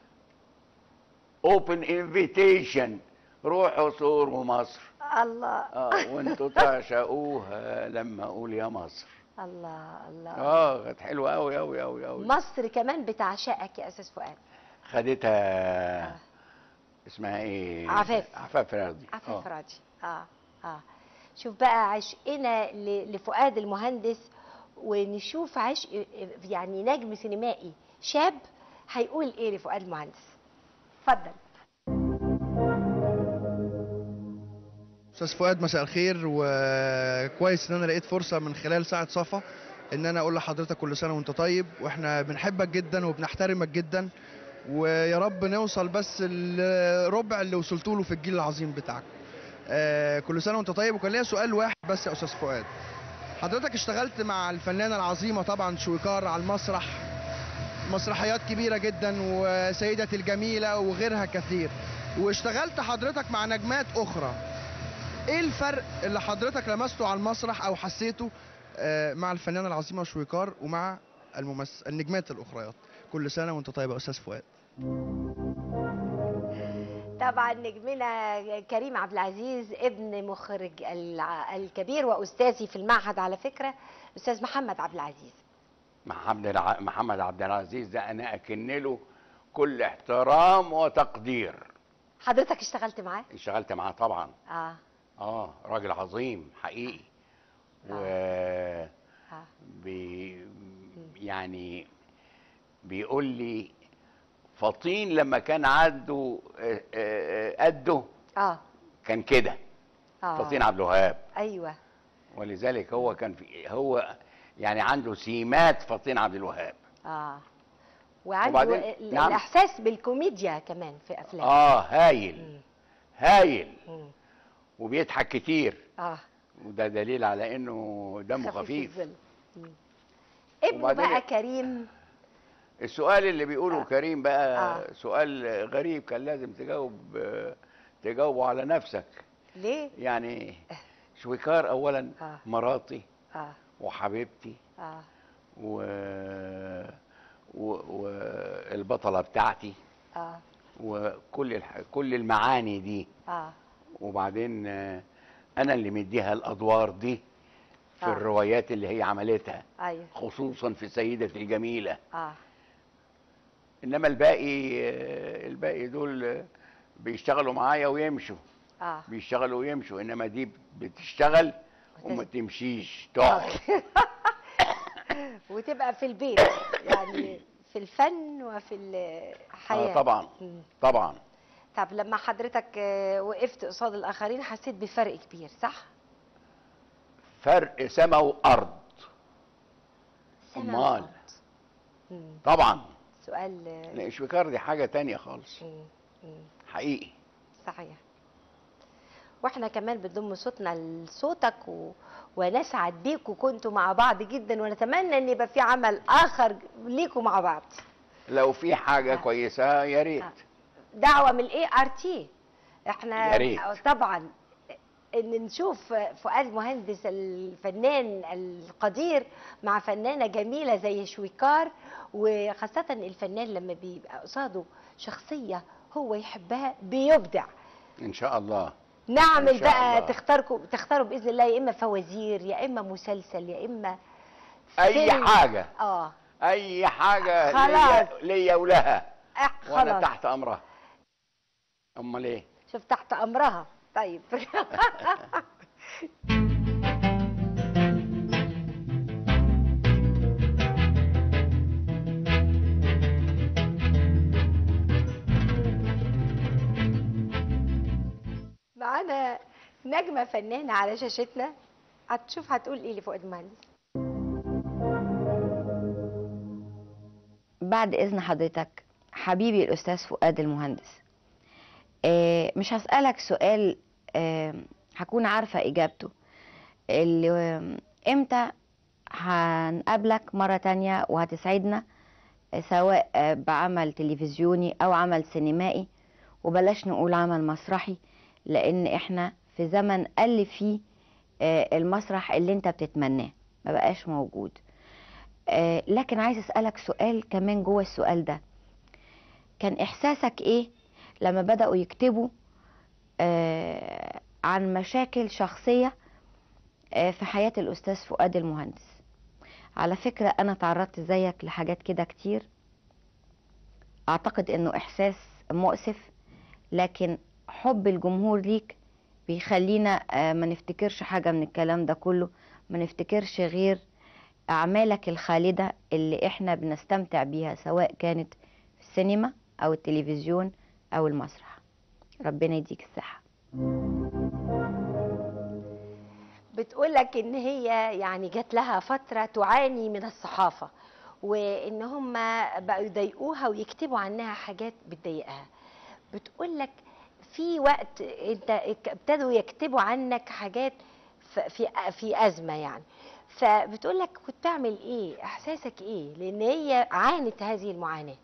اوبن انفيتيشن روحوا زوروا مصر الله اه وانتوا تعشقوها لما اقول يا مصر الله الله اه كانت حلوه قوي قوي قوي قوي مصر كمان بتعشقك يا استاذ فؤاد خدتها اسمها ايه عفاف. عفاف راضي عفاف آه. راضي اه اه شوف بقى عشقنا ل- لفؤاد المهندس ونشوف عشق يعني نجم سينمائي شاب هيقول ايه لفؤاد المهندس اتفضل استاذ فؤاد مساء الخير وكويس ان انا لقيت فرصه من خلال ساعه صفا ان انا اقول لحضرتك كل سنه وانت طيب واحنا بنحبك جدا وبنحترمك جدا ويا رب نوصل بس الربع اللي وصلت له في الجيل العظيم بتاعك آه، كل سنه وانت طيب وكان ليا سؤال واحد بس يا استاذ فؤاد حضرتك اشتغلت مع الفنانه العظيمه طبعا شويكار على المسرح مسرحيات كبيره جدا وسيده الجميله وغيرها كثير واشتغلت حضرتك مع نجمات اخرى ايه الفرق اللي حضرتك لمسته على المسرح او حسيته آه، مع الفنانه العظيمه شويكار ومع الممثل النجمات الاخريات كل سنه وانت طيب يا استاذ فؤاد طبعا نجمنا كريم عبد العزيز ابن مخرج الع- الكبير واستاذي في المعهد على فكره استاذ محمد عبد العزيز محمد الع... محمد عبد العزيز ده انا اكن له كل احترام وتقدير حضرتك اشتغلت معاه اشتغلت معاه طبعا اه اه راجل عظيم حقيقي و اه بي... يعني بيقول لي فطين لما كان عنده آه، آه، قده اه كان كده اه فطين عبد الوهاب ايوه ولذلك هو كان في هو يعني عنده سمات فطين عبد الوهاب اه وعنده وبعدين- ال- نعم. الاحساس بالكوميديا كمان في افلامه اه هايل مم. هايل مم. وبيضحك كتير اه وده دليل على انه دمه خفيف الظل. مم. ابنه وبعدين- بقى كريم السؤال اللي بيقوله آه. كريم بقى آه. سؤال غريب كان لازم تجاوب آه، تجاوبه على نفسك ليه يعني شويكار اولا آه. مراتي اه وحبيبتي اه و والبطله بتاعتي اه وكل الح... كل المعاني دي اه وبعدين آه، انا اللي مديها الادوار دي في آه. الروايات اللي هي عملتها ايوه خصوصا في سيدة الجميلة اه انما الباقي آه، الباقي دول آه، بيشتغلوا معايا ويمشوا اه بيشتغلوا ويمشوا انما دي بتشتغل وما وتس- تمشيش تقعد وتبقى في البيت يعني في الفن وفي الحياه آه طبعا مم. طبعا طب لما حضرتك آه، وقفت قصاد الاخرين حسيت بفرق كبير صح؟ فرق سما وارض سما أمال. وأرض. مم. طبعا سؤال آه، لا شويكار دي حاجة تانية خالص مم. مم. حقيقي صحيح واحنا كمان بنضم صوتنا لصوتك و... ونسعد بيكوا كنتوا مع بعض جدا ونتمنى ان يبقى في عمل اخر ليكوا مع بعض لو في حاجة آه. كويسة يا ريت آه. دعوه من الاي ار تي احنا يا ريت. طبعا ان نشوف فؤاد مهندس الفنان القدير مع فنانه جميله زي شويكار وخاصه الفنان لما بيبقى قصاده شخصيه هو يحبها بيبدع ان شاء الله نعمل إن شاء بقى الله. تختاركم تختاروا باذن الله يا اما فوازير يا اما مسلسل يا اما اي فيلم. حاجة اه اي حاجة خلاص. ليا- ليا ولها آه، وانا خلاص تحت امرها امال ايه شوف تحت امرها طيب معانا نجمة فنانة على شاشتنا هتشوف هتقول ايه لفؤاد المهندس بعد إذن حضرتك حبيبي الأستاذ فؤاد المهندس آه، مش هسألك سؤال آه، هكون عارفة إجابته اللي آه، إمتى هنقابلك مرة تانية وهتسعدنا آه، سواء آه، بعمل تلفزيوني أو عمل سينمائي وبلاش نقول عمل مسرحي لان احنا في زمن قل فيه آه، المسرح اللي انت بتتمناه ما بقاش موجود آه، لكن عايز اسالك سؤال كمان جوه السؤال ده كان احساسك ايه لما بداوا يكتبوا آه، عن مشاكل شخصيه آه، في حياه الاستاذ فؤاد المهندس على فكره انا تعرضت زيك لحاجات كده كتير اعتقد انه احساس مؤسف لكن حب الجمهور ليك بيخلينا آه، ما نفتكرش حاجة من الكلام ده كله ما نفتكرش غير أعمالك الخالدة اللي احنا بنستمتع بيها سواء كانت في السينما أو التلفزيون أو المسرح ربنا يديك الصحة بتقولك ان هي يعني جات لها فتره تعاني من الصحافه وان هم بقوا يضايقوها ويكتبوا عنها حاجات بتضايقها بتقولك في وقت انت ابتدوا يكتبوا عنك حاجات ف- في في ازمه يعني فبتقولك كنت تعمل ايه احساسك ايه لان هي عانت هذه المعاناه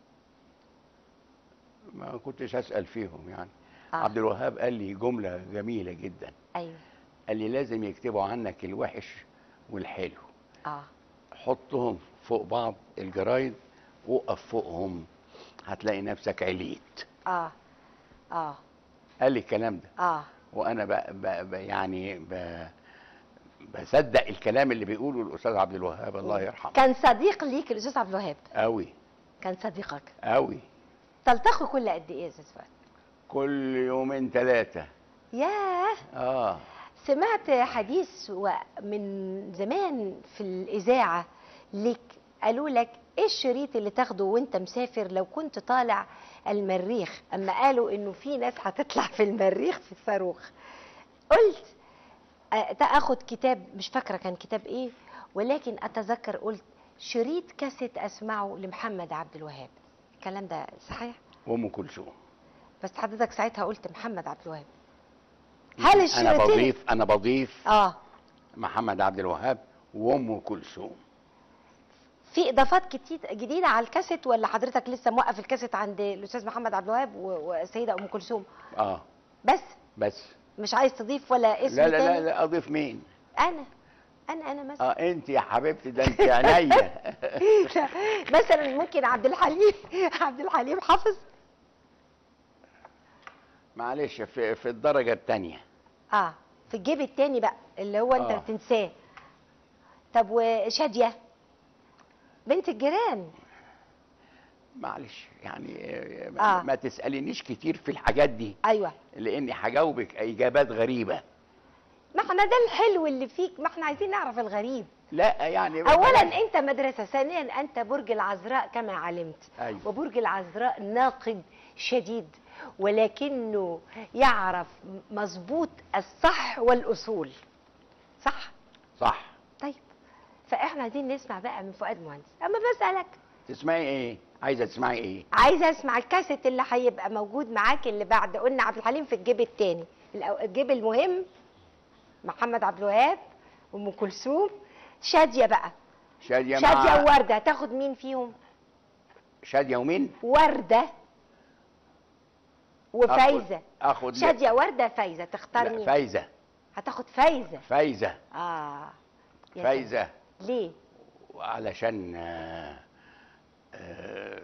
ما كنتش اسال فيهم يعني آه. عبد الوهاب قال لي جمله جميله جدا ايوه قال لي لازم يكتبوا عنك الوحش والحلو اه حطهم فوق بعض الجرايد وقف فوقهم هتلاقي نفسك عليت اه اه قال لي الكلام ده اه وانا ب... ب... ب... يعني ب... بصدق الكلام اللي بيقوله الاستاذ عبد الوهاب الله يرحمه كان صديق ليك الاستاذ عبد الوهاب قوي كان صديقك قوي تلتقوا كل قد ايه يا استاذ فؤاد كل يومين ثلاثه ياه اه سمعت حديث و- من زمان في الإذاعة لك قالوا لك ايه الشريط اللي تاخده وانت مسافر لو كنت طالع المريخ اما قالوا انه في ناس هتطلع في المريخ في الصاروخ قلت آه، اخد كتاب مش فاكره كان كتاب ايه ولكن اتذكر قلت شريط كاسيت اسمعه لمحمد عبد الوهاب الكلام ده صحيح وام كلثوم بس حضرتك ساعتها قلت محمد عبد الوهاب هل انا الشريطين بضيف انا بضيف اه محمد عبد الوهاب وام كلثوم في اضافات كتير جديده على الكاسيت ولا حضرتك لسه موقف الكاسيت عند الاستاذ محمد عبد الوهاب و- والسيده ام كلثوم اه بس بس مش عايز تضيف ولا اسم لا لا لا, تاني لا اضيف مين انا انا انا مثلا اه انت يا حبيبتي ده انت عينيا مثلا ممكن عبد الحليم عبد الحليم حافظ معلش في, في الدرجه الثانيه اه في الجيب التاني بقى اللي هو انت آه. بتنساه طب وشاديه بنت الجيران معلش يعني آه، آه. ما, ما تسالينيش كتير في الحاجات دي ايوه لاني هجاوبك اجابات غريبه ما احنا ده الحلو اللي فيك ما احنا عايزين نعرف الغريب لا يعني اولا انت مدرسه ثانيا انت برج العذراء كما علمت أيوة. وبرج العذراء ناقد شديد ولكنه يعرف مظبوط الصح والاصول صح صح طيب فاحنا عايزين نسمع بقى من فؤاد مهندس اما بسالك تسمعي ايه عايزه تسمعي ايه عايزه اسمع الكاسيت اللي هيبقى موجود معاك اللي بعد قلنا عبد الحليم في الجيب الثاني الجيب المهم محمد عبد الوهاب ام كلثوم شاديه بقى شاديه شاديه مع وورده هتاخد مين فيهم شاديه ومين ورده وفايزه اخد شاديه ورده فايزه تختار لا مين فايزه هتاخد فايزه فايزه اه يا فايزه سلام. ليه علشان آه، آه،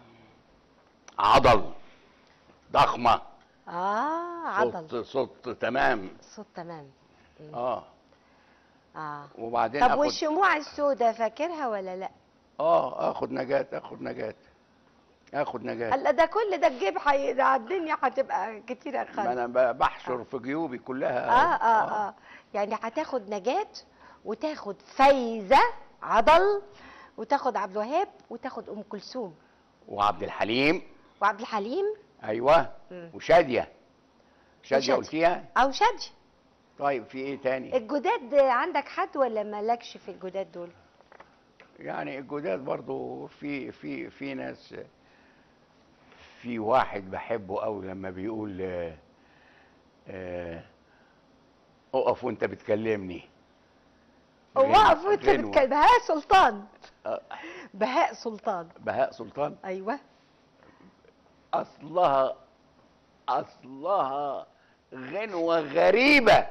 عضل ضخمه اه عضل صوت صوت تمام الصوت تمام اه اه وبعدين طب اخد والشموع السوداء فاكرها ولا لا اه اخد نجاة اخد نجاة اخد نجاة هلا ده كل ده الجيب حي... ده الدنيا هتبقى كتيرة ما خالص انا ب- بحشر في جيوبي كلها اه اه اه يعني هتاخد نجاة وتاخد فايزة عضل وتاخد عبد الوهاب وتاخد ام كلثوم وعبد الحليم وعبد الحليم ايوه مم. وشاديه شاديه وشادية. قلتيها او شادي طيب في ايه تاني الجداد عندك حد ولا مالكش في الجداد دول يعني الجداد برضو في في في ناس في واحد بحبه قوي لما بيقول آه، آه، اقف وانت بتكلمني وقف وانت غنوة. بتكلم بهاء سلطان آه، بهاء سلطان بهاء سلطان ايوه اصلها اصلها غنوة غريبة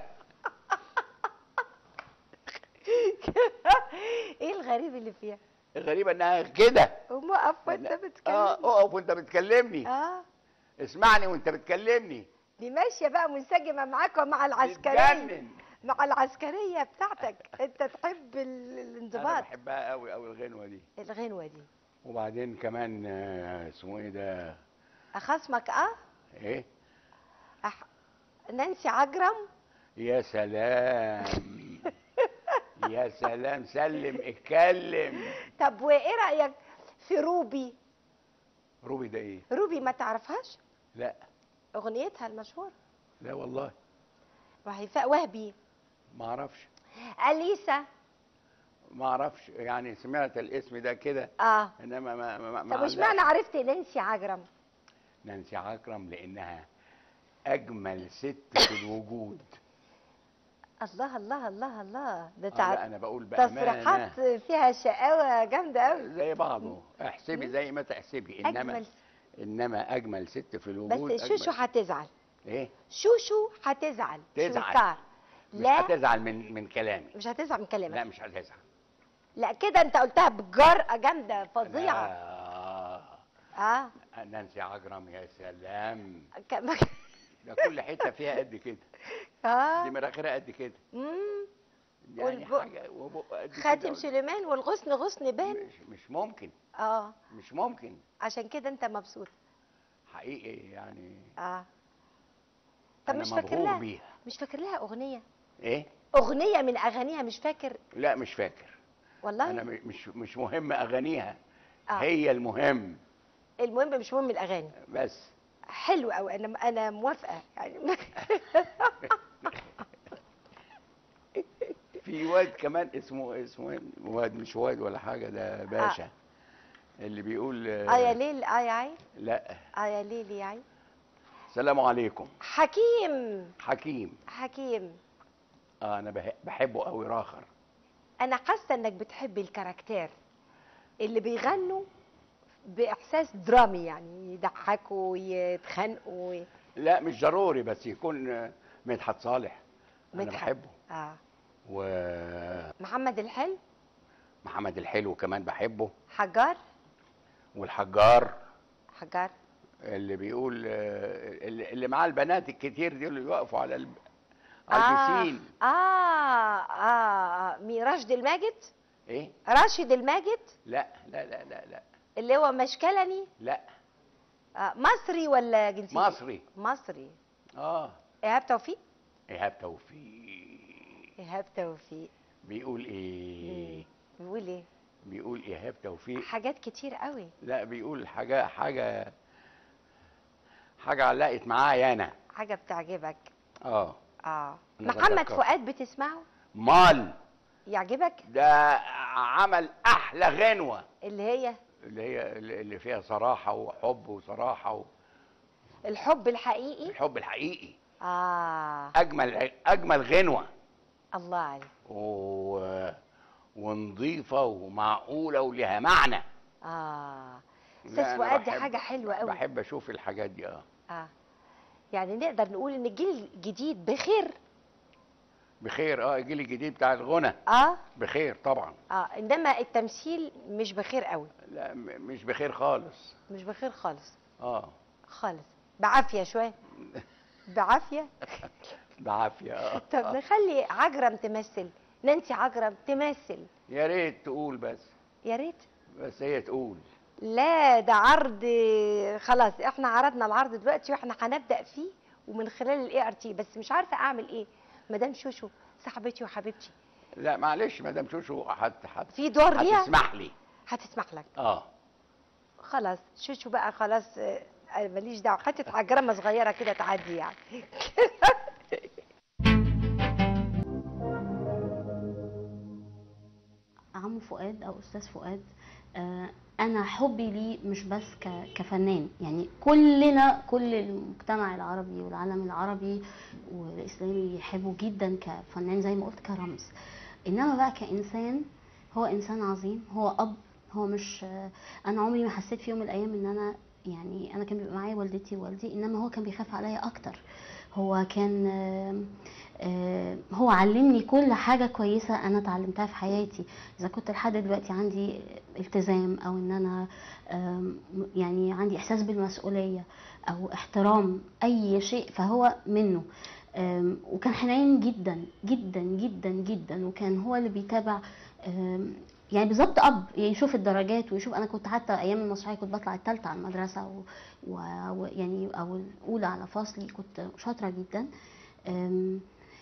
ايه الغريب اللي فيها غريبة انها كده قوم اقف وانت بتتكلم اه اقف وانت بتكلمني اه اسمعني وانت بتكلمني دي ماشيه بقى منسجمه معاك ومع العسكريه بتجنن. مع العسكريه بتاعتك انت تحب ال- انا الانضباط بحبها قوي قوي الغنوة دي الغنوه دي وبعدين كمان آه، اسمه ايه ده اخصمك اه ايه أح... نانسي عجرم يا سلام يا سلام سلم اتكلم طب وايه رايك في روبي روبي ده ايه روبي ما تعرفهاش لا اغنيتها المشهوره لا والله وهيفاء وهبي ما اعرفش اليسا ما اعرفش يعني سمعت الاسم ده كده اه انما ما ما ما طب وش عندهاش. معنى عرفت نانسي عجرم نانسي عكرم لانها اجمل ست في الوجود الله الله الله الله ده آه تع... لا انا بقول بامانه تصريحات فيها شقاوه جامده قوي زي بعضه احسبي زي ما تحسبي انما اجمل انما اجمل ست في الوجود بس شوشو أجمل- هتزعل ايه شوشو هتزعل تزعل. شويكار. مش لا هتزعل من من كلامي مش هتزعل من كلامك لا مش هتزعل لا كده انت قلتها بجرأة جامدة فظيعة آه. اه نانسي عجرم يا سلام كم- ده كل حته فيها قد كده دي اه مراخيرها قد كده مم. يعني والبق- حاجه وبق قد خاتم كده. سليمان والغصن غصن بان مش مش ممكن اه مش ممكن عشان كده انت مبسوط حقيقي يعني اه طب أنا مش فاكر مبهور لها بيها مش فاكر لها اغنية ايه اغنية من اغانيها مش فاكر لا مش فاكر والله انا م- مش مش مهم اغانيها آه. هي المهم المهم مش مهم الاغاني بس حلو قوي انا انا موافقة يعني في واد كمان اسمه اسمه إيه؟ واد مش واد ولا حاجه ده باشا اللي بيقول اه يا ليل اه يا عين لا اه يا ليل يا عين السلام عليكم حكيم حكيم حكيم اه انا بح- بحبه قوي راخر انا حاسه انك بتحب الكاركتير اللي بيغنوا باحساس درامي يعني يضحكوا يتخانقوا ي- لا مش ضروري بس يكون آه، مدحت صالح انا مدحت. بحبه اه ومحمد محمد الحلو الحلو كمان بحبه حجار والحجار حجار اللي بيقول آه، اللي اللي معاه البنات الكتير دول اللي يقفوا على الب... آه. على البسين آه, اه اه مين راشد الماجد ايه راشد الماجد لا لا لا لا لا اللي هو مشكلني لا آه مصري ولا جنسيته مصري مصري اه ايهاب توفيق ايهاب توفيق ايهاب توفيق بيقول ايه بيقول ايه بيقول ايهاب توفيق حاجات كتير قوي لا بيقول حاجه حاجه حاجه علقت معايا انا حاجه بتعجبك اه اه أنا محمد بتذكر. فؤاد بتسمعه مال يعجبك ده عمل احلى غنوه اللي هي اللي هي اللي فيها صراحه وحب وصراحه و... الحب الحقيقي الحب الحقيقي اه اجمل اجمل غنوه الله عليك و... ونظيفه ومعقوله ولها معنى اه لا، استاذ أنا فؤاد دي بحب- حاجه حلوه قوي بحب اشوف الحاجات دي اه اه يعني نقدر نقول ان الجيل الجديد بخير بخير اه الجيل الجديد بتاع الغنى اه بخير طبعا اه انما التمثيل مش بخير قوي لا م- مش بخير خالص مش بخير خالص اه خالص بعافيه شويه بعافيه بعافيه اه طب نخلي عجرم تمثل نانسي عجرم تمثل يا ريت تقول بس يا ريت بس هي تقول لا ده عرض خلاص احنا عرضنا العرض دلوقتي واحنا هنبدا فيه ومن خلال الاي ار تي بس مش عارفه اعمل ايه مدام شوشو صاحبتي وحبيبتي لا معلش مدام شوشو حت حت في دور ليها هتسمح لي هتسمح لك اه خلاص شوشو بقى خلاص آه، آه، ماليش دعوه حته عجرمه صغيره كده تعدي يعني عمو فؤاد او استاذ فؤاد آه، انا حبي ليه مش بس ك- كفنان يعني كلنا كل المجتمع العربي والعالم العربي والاسلامي يحبه جدا كفنان زي ما قلت كرمز انما بقى كانسان هو انسان عظيم هو اب هو مش آه، انا عمري ما حسيت في يوم من الايام ان انا يعني انا كان بيبقى معايا والدتي ووالدي انما هو كان بيخاف عليا اكتر هو كان آم، آم، هو علمني كل حاجة كويسة أنا اتعلمتها في حياتي إذا كنت لحد دلوقتي عندي التزام أو إن أنا آم، يعني عندي إحساس بالمسؤولية أو احترام أي شيء فهو منه آم، وكان حنين جدا جدا جدا جدا وكان هو اللي بيتابع آم، يعني بالظبط اب يشوف الدرجات ويشوف انا كنت حتى ايام المسرحيه كنت بطلع الثالثه على المدرسه و- و- ويعني او الاولى على فصلي كنت شاطره جدا أم،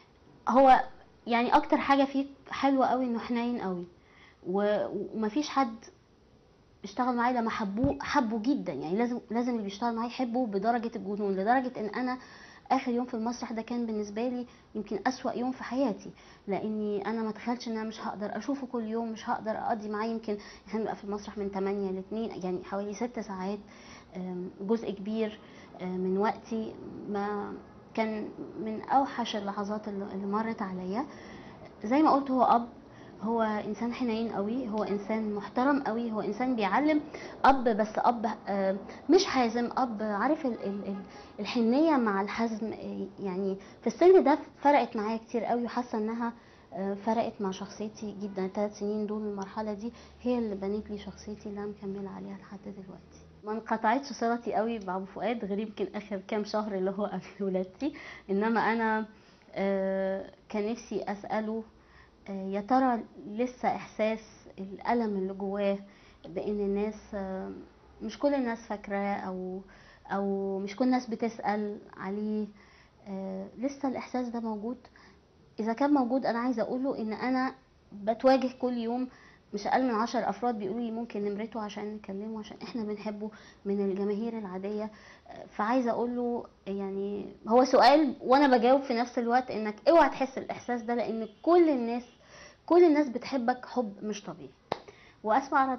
هو يعني اكتر حاجه فيه حلوه قوي انه حنين قوي و- ومفيش حد اشتغل معايا لما حبوه حبه جدا يعني لازم لازم اللي بيشتغل معايا يحبه بدرجه الجنون لدرجه ان انا اخر يوم في المسرح ده كان بالنسبه لي يمكن اسوا يوم في حياتي لاني انا ما تخيلش ان انا مش هقدر اشوفه كل يوم مش هقدر اقضي معاه يمكن احنا بنبقى في المسرح من 8 ل 2 يعني حوالي 6 ساعات أم، جزء كبير أم، من وقتي ما كان من اوحش اللحظات اللي اللي مرت عليا زي ما قلت هو اب هو انسان حنين قوي هو انسان محترم قوي هو انسان بيعلم اب بس اب آه، مش حازم اب عارف ال- ال- ال- الحنيه مع الحزم آه، يعني في السن ده فرقت معايا كتير قوي وحاسه انها آه، فرقت مع شخصيتي جدا الثلاث سنين دول المرحله دي هي اللي بنت لي شخصيتي اللي انا مكمله عليها لحد دلوقتي ما انقطعتش صلتي قوي بابو فؤاد غير يمكن اخر كام شهر اللي هو قبل ولادتي انما انا آه، كان نفسي اساله آه، يا ترى لسه احساس الالم اللي جواه بان الناس آه، مش كل الناس فاكراه او او مش كل الناس بتسال عليه آه، لسه الاحساس ده موجود اذا كان موجود انا عايزه اقوله ان انا بتواجه كل يوم مش اقل من عشر افراد بيقولوا لي ممكن نمرته عشان نكلمه عشان احنا بنحبه من الجماهير العاديه آه، فعايزه اقول له يعني هو سؤال وانا بجاوب في نفس الوقت انك اوعى تحس الاحساس ده لان كل الناس كل الناس بتحبك حب مش طبيعي واسمع رد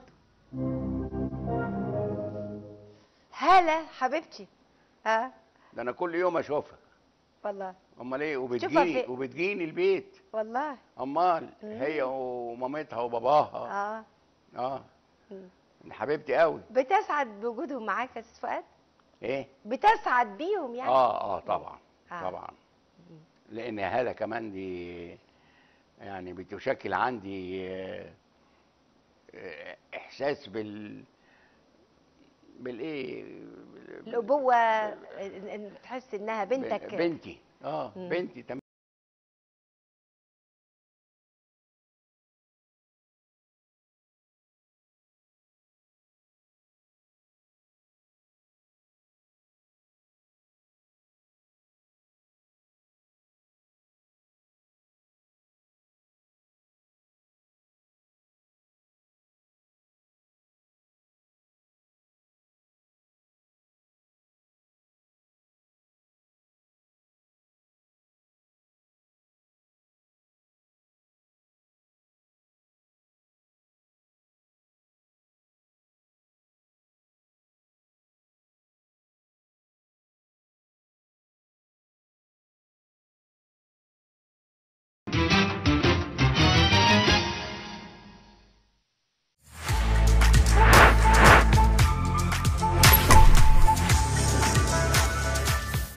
هلا حبيبتي اه ده انا كل يوم اشوفها والله امال ايه تشوفها وبتجيني في- وبتجيني البيت والله امال مم. هي ومامتها وباباها اه اه مم. حبيبتي قوي بتسعد بوجودهم معاك يا استاذ فؤاد ايه بتسعد بيهم يعني اه اه طبعا آه. طبعا لان هذا كمان دي يعني بتشكل عندي آه، آه، احساس بال بالايه الابوه إن- إن تحس انها بنتك بنتي اه مم. بنتي تمام